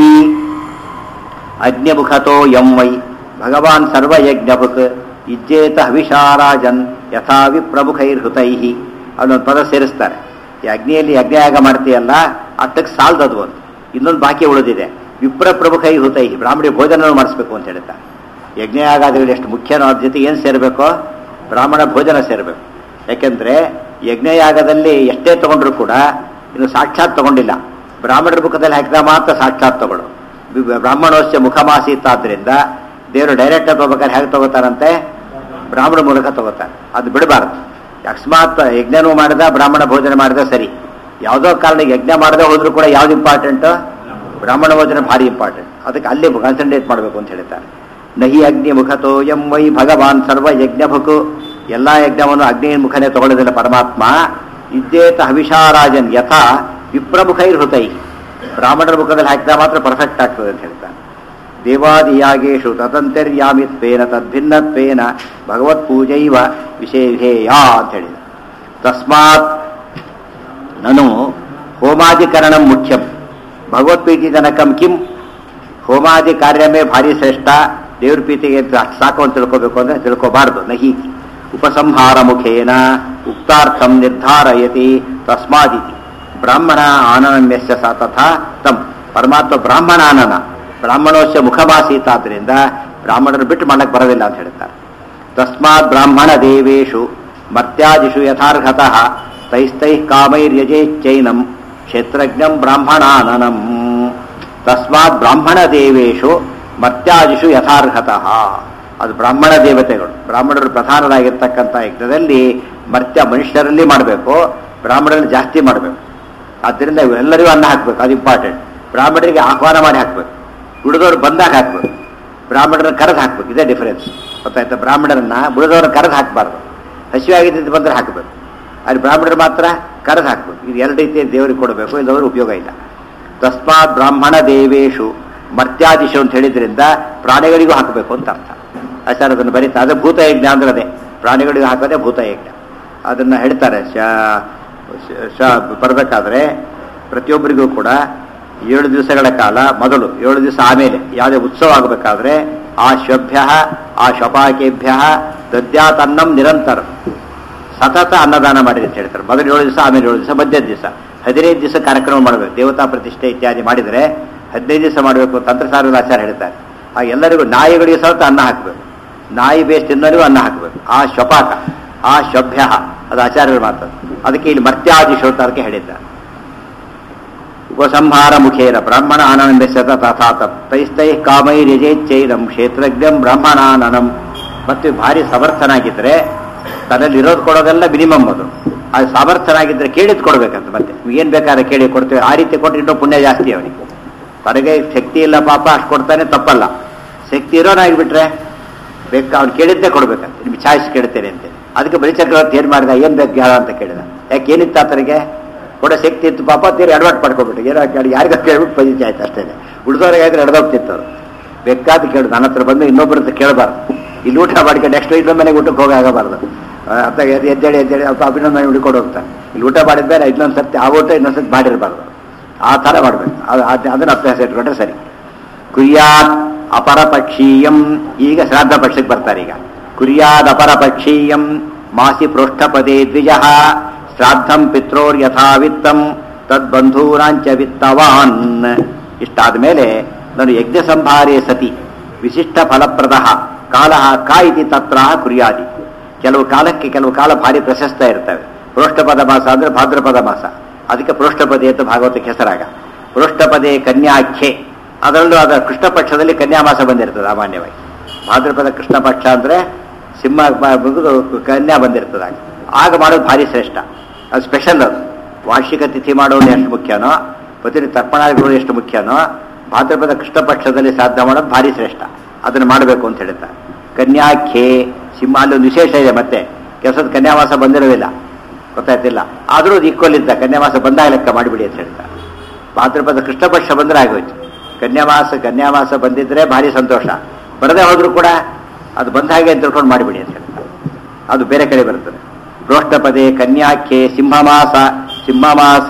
ಅಗ್ನಿಮುಖತೋ ಯಂ ವೈ ಭಗವಾನ್ ಸರ್ವಯಜ್ಞಭುಕ್ ಇಜ್ಜೇತ ಹವಿಷಾರಾಜನ್ ಯಥಾ ವಿಪ್ರಮುಖೈರ್ಹುತೈ ಅವನೊಂದು ಪದ ಸೇರಿಸ್ತಾರೆ ಈ ಅಗ್ನಿಯಲ್ಲಿ ಯಜ್ಞಯಾಗ ಮಾಡ್ತೀಯಲ್ಲ ಅಷ್ಟಕ್ಕೆ ಸಾಲದದು ಒಂದು ಇನ್ನೊಂದು ಬಾಕಿ ಉಳಿದಿದೆ ವಿಪ್ರ ಪ್ರಮುಖೈ ಹುತೈ ಬ್ರಾಹ್ಮಣ ಭೋಜನ ಮಾಡಿಸ್ಬೇಕು ಅಂತ ಹೇಳ್ತಾರೆ ಯಜ್ಞಯಾಗಾದಿಗಳು ಎಷ್ಟು ಮುಖ್ಯನೋ ಅದ್ರ ಜೊತೆ ಏನು ಸೇರಬೇಕು ಬ್ರಾಹ್ಮಣ ಭೋಜನ ಸೇರಬೇಕು ಯಾಕೆಂದ್ರೆ ಯಜ್ಞಯಾಗದಲ್ಲಿ ಎಷ್ಟೇ ತಗೊಂಡ್ರು ಕೂಡ ಇನ್ನು ಸಾಕ್ಷಾತ್ ತಗೊಂಡಿಲ್ಲ ಬ್ರಾಹ್ಮಣರ ಮುಖದಲ್ಲಿ ಹಾಕಿದಾಗ ಮಾತ್ರ ಸಾಕ್ಷಾತ್ ತಗೊಳ್ಳೋ ಬಿ- ಬ್ರಾಹ್ಮಣೋಸ್ಯ ಮುಖಮಾಸೀತ ಆದ್ರಿಂದ ದೇವರು ಡೈರೆಕ್ಟ್ ತಗೋಬೇಕಾದ್ರೆ ಹೇಗೆ ತಗೋತಾರಂತೆ ಬ್ರಾಹ್ಮಣ ಮೂಲಕ ತಗೋತಾರೆ ಅದು ಬಿಡಬಾರ್ದು ಅಕಸ್ಮಾತ್ ಯಜ್ಞನೂ ಮಾಡಿದ ಬ್ರಾಹ್ಮಣ ಭೋಜನ ಮಾಡಿದ ಸರಿ ಯಾವುದೋ ಕಾರಣ ಯಜ್ಞ ಮಾಡದೆ ಹೋದ್ರೂ ಕೂಡ ಯಾವ್ದು ಇಂಪಾರ್ಟೆಂಟ್ ಬ್ರಾಹ್ಮಣ ಭೋಜನ ಭಾರಿ ಇಂಪಾರ್ಟೆಂಟ್ ಅದಕ್ಕೆ ಅಲ್ಲಿ ಕಾನ್ಸಂಟ್ರೇಟ್ ಮಾಡಬೇಕು ಅಂತ ಹೇಳ್ತಾರೆ ನಹಿ ಅಗ್ನಿ ಮುಖತೋ ಎಂ ವೈ ಭಗವಾನ್ ಸರ್ವ ಯಜ್ಞಭುಕು ಎಲ್ಲಾ ಯಜ್ಞವನ್ನು ಅಗ್ನಿ ಮುಖನೇ ತಗೊಳ್ಳೋದಿಲ್ಲ ಪರಮಾತ್ಮ ಇದ್ದೇತ ಹವಿಷಾರಾಜನ್ ಯಥಾ ವಿಪ್ರಮುಖೈರ್ ಹೃತೈ ಬ್ರಾಹ್ಮಣರ ಮುಖದಲ್ಲಿ ಹಾಕಿದಾಗ ಮಾತ್ರ ಪರ್ಫೆಕ್ಟ್ ಆಗ್ತದೆ ಅಂತ ಹೇಳ್ತಾರೆ ದೇವಾದಿಯಾಗೇಶು ತದಂತರ್ಯಾಮಿತ್ವೇನ ತದ್ಭಿನ್ನತ್ವೇನ ಭಗವತ್ ಪೂಜೈವ ವಿಶೇಷೇಯ ಅಂತ ಹೇಳಿದ ತಸ್ಮಾತ್ ನನು ಹೋಮಾದಿಕರಣ ಮುಖ್ಯಂ ಭಗವತ್ಪ್ರೀತಿ ಜನಕಂ ಕಿಂ ಹೋಮಾದಿ ಕಾರ್ಯಮೇ ಭಾರಿ ಶ್ರೇಷ್ಠ ದೇವ್ರ ಪ್ರೀತಿಗೆ ಅಂತ ಸಾಕು ಅಂತ ತಿಳ್ಕೋಬೇಕು ಅಂದ್ರೆ ತಿಳ್ಕೋಬಾರ್ದು ನಹಿ ಉಪಸಂಹಾರ ಮುಖೇನ ಉಕ್ತಾರ್ಥಂ ನಿರ್ಧಾರಯತಿ ತಸ್ಮಾದಿತಿ ಬ್ರಾಹ್ಮಣ ಆನನಮ್ಯಸ್ಯ ಸ ತಥಾ ತಂ ಪರಮಾತ್ಮ ಬ್ರಾಹ್ಮಣ ಆನನ ಬ್ರಾಹ್ಮಣೋಸ್ಯ ಮುಖಭಾಸೀತ ಆದ್ರಿಂದ ಬ್ರಾಹ್ಮಣರು ಬಿಟ್ಟು ಮಾಡಕ್ ಬರೋದಿಲ್ಲ ಅಂತ ಹೇಳ್ತಾರೆ ತಸ್ಮಾತ್ ಬ್ರಾಹ್ಮಣ ದೇವೇಶು ಮರ್ತ್ಯಾದಿಷು ಯಥಾರ್ಹತಃ ತೈಸ್ತೈಃ ಕಾಮೈರ್ಯಜೇಚ್ಚೈನಂ ಕ್ಷೇತ್ರಜ್ಞಂ ಬ್ರಾಹ್ಮಣಾನನಂ ತಸ್ಮಾತ್ ಬ್ರಾಹ್ಮಣ ದೇವೇಶು ಮರ್ತ್ಯಾದಿಷು ಯಥಾರ್ಹತಃ ಅದು ಬ್ರಾಹ್ಮಣ ದೇವತೆಗಳು ಬ್ರಾಹ್ಮಣರು ಪ್ರಧಾನರಾಗಿರ್ತಕ್ಕಂಥ ಯಜ್ಞದಲ್ಲಿ ಮರ್ತ್ಯ ಮನುಷ್ಯರಲ್ಲಿ ಮಾಡಬೇಕು ಬ್ರಾಹ್ಮಣರಲ್ಲಿ ಜಾಸ್ತಿ ಮಾಡಬೇಕು ಆದ್ದರಿಂದ ಎಲ್ಲರಿಗೂ ಅನ್ನ ಹಾಕ್ಬೇಕು ಅದು ಇಂಪಾರ್ಟೆಂಟ್ ಬ್ರಾಹ್ಮಣರಿಗೆ ಆಹ್ವಾನ ಮಾಡಿ ಹಾಕ್ಬೇಕು ಉಳಿದವರು ಬಂದಾಗ ಹಾಕ್ಬೇಕು ಬ್ರಾಹ್ಮಣರನ್ನ ಕರೆದು ಹಾಕ್ಬೇಕು ಇದೇ ಡಿಫರೆನ್ಸ್ ಗೊತ್ತಾಯ್ತಾ ಬ್ರಾಹ್ಮಣರನ್ನ ಉಳಿದವ್ರನ್ನ ಕರೆದು ಹಾಕಬಾರ್ದು ಹಸಿವಾಗಿದ್ದು ಬಂದ್ರೆ ಹಾಕಬೇಕು ಅಲ್ಲಿ ಬ್ರಾಹ್ಮಣರು ಮಾತ್ರ ಕರೆದು ಹಾಕ್ಬೇಕು ಇದು ಎರಡು ರೀತಿಯ ದೇವರಿಗೆ ಕೊಡಬೇಕು ಇಲ್ಲದವರು ಉಪಯೋಗ ಇಲ್ಲ ತಸ್ಮಾತ್ ಬ್ರಾಹ್ಮಣ ದೇವೇಶು ಮರ್ತ್ಯಾದಿಶು ಅಂತ ಹೇಳಿದ್ರಿಂದ ಪ್ರಾಣಿಗಳಿಗೂ ಹಾಕಬೇಕು ಅಂತ ಅರ್ಥ ಆಚಾರ ಅದನ್ನು ಬರೀತಾ ಅದು ಭೂತಯಜ್ಞ ಅಂದ್ರೆ ಅದೇ ಪ್ರಾಣಿಗಳಿಗೂ ಹಾಕೋದೇ ಭೂತಯಜ್ಞ ಅದನ್ನ ಹೇಳ್ತಾರೆ ಶ- ಶ- ಶ ಬರಬೇಕಾದ್ರೆ ಪ್ರತಿಯೊಬ್ಬರಿಗೂ ಕೂಡ ಏಳು ದಿವಸಗಳ ಕಾಲ ಮೊದಲು ಏಳು ದಿವಸ ಆಮೇಲೆ ಯಾವುದೇ ಉತ್ಸವ ಆಗಬೇಕಾದ್ರೆ ಆ ಶ್ವಭ್ಯ ಆ ಶಪಾಕೇಭ್ಯ ದದ್ಯಾತನ್ನಂ ನಿರಂತರ ಸತತ ಅನ್ನದಾನ ಮಾಡಿರಿ ಅಂತ ಹೇಳ್ತಾರೆ ಮೊದಲು ಏಳು ದಿವಸ ಆಮೇಲೆ ಏಳು ದಿವಸ ಮಧ್ಯದ ದಿವಸ ಹದಿನೈದು ದಿವಸ ಕಾರ್ಯಕ್ರಮ ಮಾಡಬೇಕು ದೇವತಾ ಪ್ರತಿಷ್ಠೆ ಇತ್ಯಾದಿ ಮಾಡಿದರೆ ಹದಿನೈದು ದಿವಸ ಮಾಡಬೇಕು ತಂತ್ರಸಾರದ ಆಚಾರ ಹೇಳ್ತಾರೆ ಆ ಎಲ್ಲರಿಗೂ ನಾಯಿಗಳಿಗೆ ಸಹಿತ ಅನ್ನ ಹಾಕಬೇಕು ನಾಯಿ ಬೇಸ್ ತಿನ್ನೋರಿಗೂ ಅನ್ನ ಹಾಕಬೇಕು ಆ ಶಪಾಕ ಆ ಶಭ್ಯ ಅದು ಆಚಾರ್ಯರು ಮಾತದ್ದು ಅದಕ್ಕೆ ಇಲ್ಲಿ ಮರ್ತ್ಯಾದಿ ಶ್ರೋತ ಅದಕ್ಕೆ ಹೇಳಿದ್ದಾರೆ ಉಪಸಂಹಾರ ಮುಖೇನ ಬ್ರಾಹ್ಮಣ ಆನಂದಸ್ಯತ ತಥಾತ ತೈಸ್ತೈ ಕಾಮೈರ್ಯಜೇಚ್ಚೈರಂ ಕ್ಷೇತ್ರಜ್ಞಂ ಬ್ರಾಹ್ಮಣಾನನಂ ಮತ್ತು ಭಾರಿ ಸಮರ್ಥನಾಗಿದ್ದರೆ ತನ್ನಲ್ಲಿ ಇರೋದು ಕೊಡೋದೆಲ್ಲ ಮಿನಿಮಮ್ ಅದು ಅದು ಸಮರ್ಥನಾಗಿದ್ದರೆ ಕೇಳಿದ್ ಕೊಡ್ಬೇಕಂತ ಮತ್ತೆ ಏನು ಬೇಕಾದ್ರೆ ಕೇಳಿ ಕೊಡ್ತೇವೆ ಆ ರೀತಿ ಕೊಟ್ಟರೆ ಇನ್ನೂ ಪುಣ್ಯ ಜಾಸ್ತಿ ಅವನಿಗೆ ತನಗೆ ಶಕ್ತಿ ಇಲ್ಲ ಪಾಪ ಅಷ್ಟು ಕೊಡ್ತಾನೆ ತಪ್ಪಲ್ಲ ಶಕ್ತಿ ಇರೋನಾಗಿಬಿಟ್ರೆ ಬೇಕಾ ಅವ್ನು ಕೇಳಿದ್ದೇ ಕೊಡ್ಬೇಕಂತ ನಿಮ್ಗೆ ಚಾಯ್ಸ್ ಕೇಳ್ತೇನೆ ಅಂತ ಅದಕ್ಕೆ ಬಲಿಚಕ್ರವರ್ತಿ ಏನು ಮಾಡಿದ ಏನು ಬೇಕು ಹೇಳ ಅಂತ ಕೇಳಿದ ಯಾಕೆ ಏನಿತ್ತು ಆತನಿಗೆ ಕೊಡೋ ಶಕ್ತಿ ಇತ್ತು ಪಾಪ ತೀರಿ ಅಡ್ವಾಟ್ ಮಾಡ್ಕೊಬಿಟ್ಟು ಏನೋ ಕೇಳಿ ಯಾರಿಗ ಕೇಳ್ಬಿಟ್ಟು ಪಜಿತಿ ಆಯ್ತು ಅಷ್ಟೇ ಉಳಿದವ್ರಿಗೆ ಆದ್ರೆ ಎಡ್ದೋಗ್ತಿತ್ತು ಅವ್ರು ಬೇಕಾದ ಕೇಳು ನನ್ನ ಹತ್ರ ಬಂದು ಇನ್ನೊಬ್ಬರ ಕೇಳಬಾರ್ದು ಇಲ್ಲಿ ಊಟ ಮಾಡ್ಕೊಂಡು ನೆಕ್ಸ್ಟ್ ಇನ್ನೊಂದು ಮನೆಗೆ ಊಟಕ್ಕೆ ಹೋಗಾಗಬಾರ್ದು ಅರ್ಥ ಎದ್ದು ಎದ್ದೇಳಿ ಎದ್ದೇಳಿ ಅಪ್ಪ ಅಭಿನಂದನೆ ಹುಡುಕೊಂಡು ಹೋಗ್ತಾನೆ ಇಲ್ಲಿ ಊಟ ಮಾಡಿದ ಮೇಲೆ ಇನ್ನೊಂದು ಸರ್ತಿ ಆ ಊಟ ಇನ್ನೊಂದು ಸರ್ತಿ ಮಾಡಿರಬಾರ್ದು ಆ ಥರ ಮಾಡಬೇಕು ಅದು ಅದ್- ಅದನ್ನ ಅಭ್ಯಾಸ ಇಟ್ಕೊಂಡ್ರೆ ಸರಿ ಕುರ್ಯಾತ್ ಅಪರಪಕ್ಷೀಯಂ ಈಗ ಶ್ರಾದ್ದ ಪಕ್ಷಕ್ಕೆ ಬರ್ತಾರೆ ಈಗ ಕುರ್ಯಾದ್ ಅಪರಪಕ್ಷೀಯಂ ಮಾಸಿ ಪೃಷ್ಠಪದೇ ದ್ವಿಜ ಶ್ರಾದ್ದಂ ಪಿತ್ರೋರ್ ಯಥಾವಿತ್ತಂ ತದ್ಬಂಧೂರಾಂಚ ವಿತ್ತವಾನ್ ಇಷ್ಟಾದ ಮೇಲೆ ನಾನು ಯಜ್ಞ ಸಂಭಾರೇ ಸತಿ ವಿಶಿಷ್ಟ ಫಲಪ್ರದ ಕಾಲ ಕಾ ಇತಿ ತತ್ರ ಕುರ್ಯಾದಿ ಕೆಲವು ಕಾಲಕ್ಕೆ ಕೆಲವು ಕಾಲ ಭಾರಿ ಪ್ರಶಸ್ತ ಇರ್ತವೆ ಪೃಷ್ಠಪದ ಮಾಸ ಅಂದ್ರೆ ಭಾದ್ರಪದ ಮಾಸ ಅದಕ್ಕೆ ಪೃಷ್ಠಪದಿ ಅಂತ ಭಾಗವತಕ್ಕೆ ಹೆಸರಾಗ ಪೃಷ್ಠಪದೇ ಕನ್ಯಾಖ್ಯೆ ಅದರಲ್ಲೂ ಅದರ ಕೃಷ್ಣ ಪಕ್ಷದಲ್ಲಿ ಕನ್ಯಾಮಾಸ ಬಂದಿರ್ತದೆ ಸಾಮಾನ್ಯವಾಗಿ ಭಾದ್ರಪದ ಕೃಷ್ಣ ಪಕ್ಷ ಅಂದ್ರೆ ಸಿಂಹ ಬ- ಮುಗಿದು ಕನ್ಯಾ ಬಂದಿರ್ತದೆ ಆಗ ಆಗ ಮಾಡೋದು ಭಾರಿ ಶ್ರೇಷ್ಠ ಅದು ಸ್ಪೆಷಲ್ ಅದು ವಾರ್ಷಿಕ ತಿಥಿ ಮಾಡೋದು ಎಷ್ಟು ಮುಖ್ಯನೋ ಪ್ರತಿ ತರ್ಪಣಾದಿಗಳು ಎಷ್ಟು ಮುಖ್ಯನೋ ಭಾದ್ರಪದ ಕೃಷ್ಣ ಪಕ್ಷದಲ್ಲಿ ಸಾಧ್ಯ ಮಾಡೋದು ಭಾರಿ ಶ್ರೇಷ್ಠ ಅದನ್ನು ಮಾಡಬೇಕು ಅಂತ ಹೇಳ್ತಾರೆ ಕನ್ಯಾಖ್ಯೆ ಸಿಂಹ ಅಲ್ಲೊಂದು ವಿಶೇಷ ಇದೆ ಮತ್ತೆ ಕೆಲಸದ ಕನ್ಯಾವಾಸ ಬಂದಿರೋದಿಲ್ಲ ಗೊತ್ತಾಯ್ತಿಲ್ಲ ಆದರೂ ಅದು ಈಕ್ವಲ್ ಇದ್ದ ಕನ್ಯಾವಾಸ ಬಂದಾಗ ಲೆಕ್ಕ ಮಾಡಿಬಿಡಿ ಅಂತ ಹೇಳ್ತಾರೆ ಭಾದ್ರಪದ ಕೃಷ್ಣ ಪಕ್ಷ ಬಂದ್ರೆ ಆಗೋಯ್ತು ಕನ್ಯಾವಾಸ ಕನ್ಯಾವಾಸ ಬಂದಿದ್ರೆ ಭಾರಿ ಸಂತೋಷ ಬರದೇ ಹೋದ್ರು ಕೂಡ ಅದು ಬಂದ ಹಾಗೆ ಅಂತ ತಿಳ್ಕೊಂಡು ಮಾಡಿಬಿಡಿ ಅಂತ ಹೇಳ್ತಾರೆ ಅದು ಬೇರೆ ಕಡೆ ಬರ್ತದೆ ಪ್ರೋಷ್ಠಪದೇ ಕನ್ಯಾಖ್ಯೆ ಸಿಂಹಮಾಸ ಸಿಂಹಮಾಸ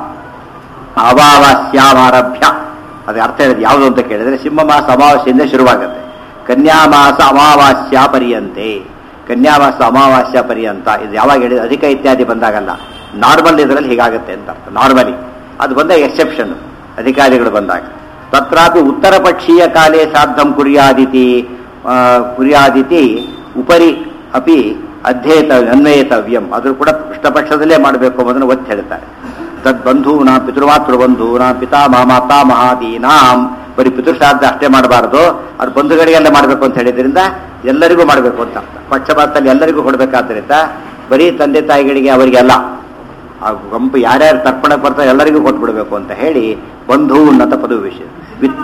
ಅಮಾವಾಸ್ಯಾಮಾರಭ್ಯ ಅದು ಅರ್ಥ ಹೇಳಿದ ಯಾವುದು ಅಂತ ಕೇಳಿದ್ರೆ ಸಿಂಹಮಾಸ ಅಮಾವಾಸ್ಯೆಯಿಂದ ಶುರುವಾಗುತ್ತೆ ಕನ್ಯಾಮಾಸ ಅಮಾವಾಸ್ಯ ಪರ್ಯಂತೆ ಕನ್ಯಾಮಾಸ ಅಮಾವಾಸ್ಯ ಪರ್ಯಂತ ಇದು ಯಾವಾಗ ಹೇಳಿದ ಅಧಿಕ ಇತ್ಯಾದಿ ಬಂದಾಗಲ್ಲ ನಾರ್ಮಲ್ ಇದರಲ್ಲಿ ಹೀಗಾಗುತ್ತೆ ಅಂತ ಅರ್ಥ ನಾರ್ಮಲಿ ಅದು ಬಂದಾಗ ಎಕ್ಸೆಪ್ಷನ್ ಅಧಿಕಾರಿಗಳು ಬಂದಾಗ ತತ್ರಾಪಿ ಉತ್ತರ ಪಕ್ಷೀಯ ಕಾಲೇ ಸಾಧ್ಯಂ ಕುರ್ಯಾದಿತಿ ಆ, ಕುರ್ಯಾದಿತಿ ಉಪರಿ ಅಪಿ ಅಧ್ಯೇತ ಅನ್ವಯತವ್ಯಂ ಅದು ಕೂಡ ಕೃಷ್ಣ ಪಕ್ಷದಲ್ಲೇ ಮಾಡಬೇಕು ಅನ್ನೋದನ್ನು ಒತ್ತಿ ಹೇಳ್ತಾರೆ ತದ್ ಬಂಧೂನಾಂ ಪಿತೃಮಾತೃ ಬಂಧೂನಾಂ ಪಿತಾಮಹ ಮಾತಾಮಹಾದೀನಾಂ ಬರೀ ಪಿತೃಶ್ರಾದ್ದ ಅಷ್ಟೇ ಮಾಡಬಾರ್ದು ಅದು ಬಂಧುಗಳಿಗೆಲ್ಲ ಮಾಡಬೇಕು ಅಂತ ಹೇಳಿದ್ರಿಂದ ಎಲ್ಲರಿಗೂ ಮಾಡಬೇಕು ಅಂತ ಅರ್ಥ ಪಕ್ಷಪಾತದಲ್ಲಿ ಎಲ್ಲರಿಗೂ ಕೊಡಬೇಕಾದ್ರಿಂದ ಬರೀ ತಂದೆ ತಾಯಿಗಳಿಗೆ ಅವರಿಗೆಲ್ಲ ಆ ಗುಂಪು ಯಾರ್ಯಾರು ತರ್ಪಣಕ್ಕೆ ಬರ್ತಾರೆ ಎಲ್ಲರಿಗೂ ಕೊಟ್ಬಿಡ್ಬೇಕು ಅಂತ ಹೇಳಿ ಬಂಧು ಉನ್ನತ ಪದವಿ ವಿಷಯ ವಿತ್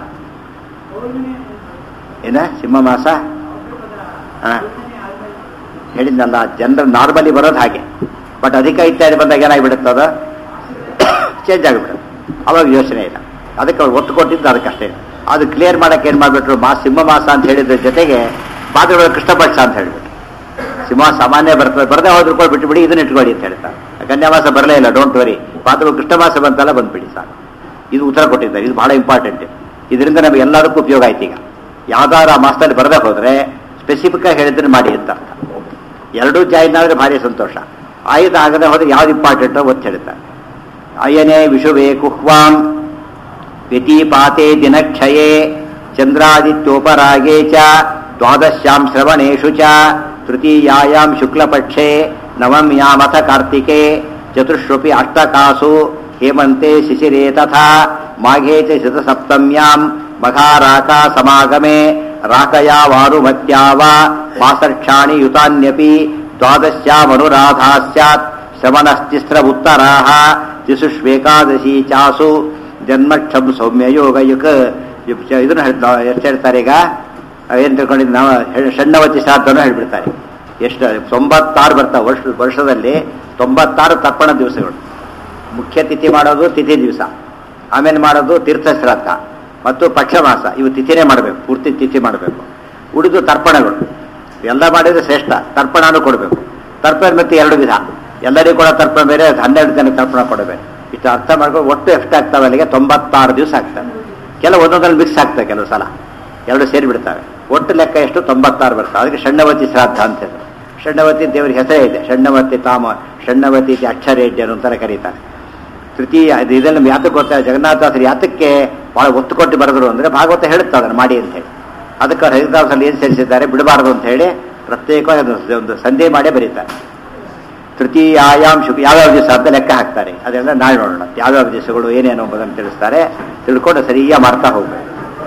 ಏನ ಸಿಂಹ ಮಾಸ ಹಾ ಹೇಳಿದ್ನಲ್ಲ ಜನರು ನಾರ್ಮಲಿ ಬರೋದು ಹಾಗೆ ಬಟ್ ಅಧಿಕ ಇತ್ಯಾದಿ ಬಂದಾಗ ಏನಾಗಿಬಿಡುತ್ತೆ ಅದು ಚೇಂಜ್ ಆಗಿಬಿಡುತ್ತೆ ಅವಾಗ ಯೋಚನೆ ಇಲ್ಲ ಅದಕ್ಕೆ ಅವ್ರು ಒತ್ತು ಕೊಟ್ಟಿದ್ದು ಅದಕ್ಕಷ್ಟೇ ಅದು ಕ್ಲಿಯರ್ ಮಾಡಕ್ಕೆ ಏನು ಮಾಡಿಬಿಟ್ರು ಮಾ ಸಿಂಹ ಮಾಸ ಅಂತ ಹೇಳಿದ್ರ ಜೊತೆಗೆ ಪಾತ್ರಗಳು ಕೃಷ್ಣಪಕ್ಷ ಅಂತ ಹೇಳಿಬಿಟ್ರು ಸಿಂಹ ಸಾಮಾನ್ಯ ಬರ್ತದೆ ಬರದೇ ಹೋದ್ರು ಕೂಡ ಬಿಟ್ಟು ಬಿಡಿ ಇದನ್ನ ಇಟ್ಕೊಳ್ಳಿ ಅಂತ ಹೇಳ್ತಾರೆ ಕನ್ಯಾವಾಸ ಬರಲೇ ಇಲ್ಲ ಡೋಂಟ್ ವರಿ ಪಾತ್ರಗಳು ಕೃಷ್ಣಮಾಸ ಬಂತಲ್ಲ ಬಂದ್ಬಿಡಿ ಸಾಕು ಇದು ಉತ್ತರ ಕೊಟ್ಟಿದ್ದಾರೆ ಇದು ಬಹಳ ಇಂಪಾರ್ಟೆಂಟ್ ಇದರಿಂದ ನಮಗೆ ಎಲ್ಲದಕ್ಕೂ ಉಪಯೋಗ ಆಯ್ತು ಈಗ ಯಾವ್ದಾದ್ರು ಆ ಮಾಸದಲ್ಲಿ ಬರದೇ ಹೋದ್ರೆ ಸ್ಪೆಸಿಫಿಕ್ ಆಗಿ ಹೇಳಿದ್ರೆ ಮಾಡಿ ಅಂತ ಅರ್ಥ ಎರಡೂ ಜಾಯಿನ್ ಆದ್ರೆ ಭಾರಿ ಸಂತೋಷ ಆಯುಧ ಆಗದೆ ಹೋದ್ರೆ ಯಾವ್ದು ಇಂಪಾರ್ಟೆಂಟ್ ಒತ್ತು ಹೇಳ್ತಾರೆ ಅಯನೇ ವಿಷುವೇ ಕುಹ್ವಾಂ ವ್ಯತಿಪಾತೆ ದಿನಕ್ಷಯೇ ಚಂದ್ರಾದಿತ್ಯೋಪರಾಗೇ ಚ ದ್ವಾದಶ್ಯಾಂ ಶ್ರವಣೇಶು ಚ ತೃತೀಯಾಯಾಂ ಶುಕ್ಲಪಕ್ಷೆ ನವಮ್ಯಾಮಥ ಕಾರ್ತಿಕೆ ಚತುಷ್ವಪಿ ಅಷ್ಟಕಾಸು ಹೇಮಂತೆ ಶಿಶಿರೇ ತಥಾ ಮಾಘೇ ಚ ಶತಸಪ್ತಮ್ಯಾಂ ಮಘಾರಾಕ ಸಮಾಗಮೆ ರಾಕಯಾ ವಾರುಮತ್ಯಾ ವಾ ಮಾಸರ್ಕ್ಷಾಣಿ ಯುತಾನ್ಯಪಿ ದ್ವಾದಶ್ಯಾಮನುರಾಧಾ ಸ್ಯಾತ್ ಶ್ರವಣಸ್ತಿಸ್ರ ಉತ್ತರಾಹ ತಿಸುಷ್ವೇಕಾದಶಿ ಚಾಸು ಜನ್ಮಕ್ಷಂ ಸೌಮ್ಯ ಯೋಗ ಯುಗ ಇದನ್ನ ಹೇಳ್ತಾ ಎಷ್ಟು ಹೇಳ್ತಾರೆ ಈಗ ಏನು ತಿಳ್ಕೊಂಡಿದ್ದು ನಾವು ಹೇಳ್- ಷಣ್ಣವತಿ ಶ್ರಾದ್ದನೂ ಹೇಳ್ಬಿಡ್ತಾರೆ ಎಷ್ಟು ತೊಂಬತ್ತಾರು ಬರ್ತಾವೆ ವರ್ಷ ವರ್ಷದಲ್ಲಿ ತೊಂಬತ್ತಾರು ತರ್ಪಣ ದಿವಸಗಳು ಮುಖ್ಯ ತಿಥಿ ಮಾಡೋದು ತಿಥಿ ದಿವಸ ಆಮೇಲೆ ಮಾಡೋದು ತೀರ್ಥ ಶ್ರಾದ್ದ ಮತ್ತು ಪಕ್ಷಮಾಸ ಇವು ತಿಥಿನೇ ಮಾಡಬೇಕು ಪೂರ್ತಿ ತಿಥಿ ಮಾಡಬೇಕು ಉಳಿದು ತರ್ಪಣಗಳು ಎಲ್ಲ ಮಾಡಿದ್ರೆ ಶ್ರೇಷ್ಠ ತರ್ಪಣನೂ ಕೊಡಬೇಕು ತರ್ಪಣ ಮತ್ತೆ ಎರಡು ವಿಧ ಎಲ್ಲರಿಗೂ ಕೂಡ ತರ್ಪಣ ಬೇರೆ ಹನ್ನೆರಡು ಜನಕ್ಕೆ ತರ್ಪಣ ಕೊಡಬೇರೆ ಇಷ್ಟು ಅರ್ಥ ಮಾಡ್ಕೊಂಡು ಒಟ್ಟು ಎಷ್ಟಾಗ್ತವೆ ಅಲ್ಲಿಗೆ ತೊಂಬತ್ತಾರು ದಿವಸ ಆಗ್ತವೆ ಕೆಲವು ಒಂದೊಂದ್ರಲ್ಲಿ ಮಿಕ್ಸ್ ಆಗ್ತವೆ ಕೆಲವು ಸಲ ಎರಡು ಸೇರಿ ಬಿಡ್ತವೆ ಒಟ್ಟು ಲೆಕ್ಕ ಎಷ್ಟು ತೊಂಬತ್ತಾರು ಬರ್ತವೆ ಅದಕ್ಕೆ ಷಣ್ಣವತಿ ಶ್ರಾದ್ದ ಅಂತ ಹೇಳಿದ್ರು ಷಣ್ಣವತಿ ದೇವರಿಗೆ ಹೆಸರೇ ಇದೆ ಷಣ್ಣವತಿ ತಾಮ ಷಣ್ಣವತಿ ಇತಿ ಅಕ್ಷರೇಡ್ಯರು ಅಂತಾರೆ ಕರೀತಾರೆ ತೃತೀಯ ಇದು ಇದೆಲ್ಲ ಯಾತಕ್ಕೆ ಗೊತ್ತಾ ಜಗನ್ನಾಥಾಸರು ಯಾತಕ್ಕೆ ಬಹಳ ಒತ್ತು ಕೊಟ್ಟು ಬರೆದ್ರು ಅಂದ್ರೆ ಭಾಗವತ ಹೇಳುತ್ತೆ ಅದನ್ನು ಮಾಡಿ ಅಂತ ಹೇಳಿ ಅದಕ್ಕೆ ಅವ್ರು ಹರಿದಾಸಲ್ಲಿ ಏನು ಸೇರಿಸಿದ್ದಾರೆ ಬಿಡಬಾರದು ಅಂತ ಹೇಳಿ ಪ್ರತ್ಯೇಕವಾಗಿ ಅದನ್ನು ಒಂದು ಸಂಧೆ ಮಾಡೇ ಬರೀತಾರೆ ತೃತೀಯಾಯಾಮ್ ಶುಕ್ ಯಾವ್ಯಾವ ದಿವಸ ಅಂತ ಲೆಕ್ಕ ಹಾಕ್ತಾರೆ ಅದೆಲ್ಲ ನಾಳೆ ನೋಡೋಣ ಯಾವ್ಯಾವ ದಿವಸಗಳು ಏನೇನು ಎಂಬುದನ್ನು ತಿಳಿಸ್ತಾರೆ ತಿಳ್ಕೊಂಡು ಸರಿಯಾಗಿ ಮಾಡ್ತಾ ಹೋಗ್ಬೇಕು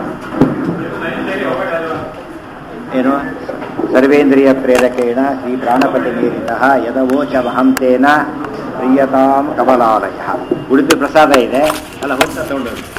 ಏನು ಸರ್ವೇಂದ್ರಿಯ ಪ್ರೇರಕೇಣ ಶ್ರೀ ಪ್ರಾಣಪತಿ ಮೀರಿತ ಯದವೋಚ ಮಹಂತೇನ ಪ್ರಿಯತಾಂ ಕಮಲಾಲಯ ಉಡುಪಿ ಪ್ರಸಾದ ಇದೆ ಅಲ್ಲ ಹೋಗ್ತಾ ತಗೊಂಡು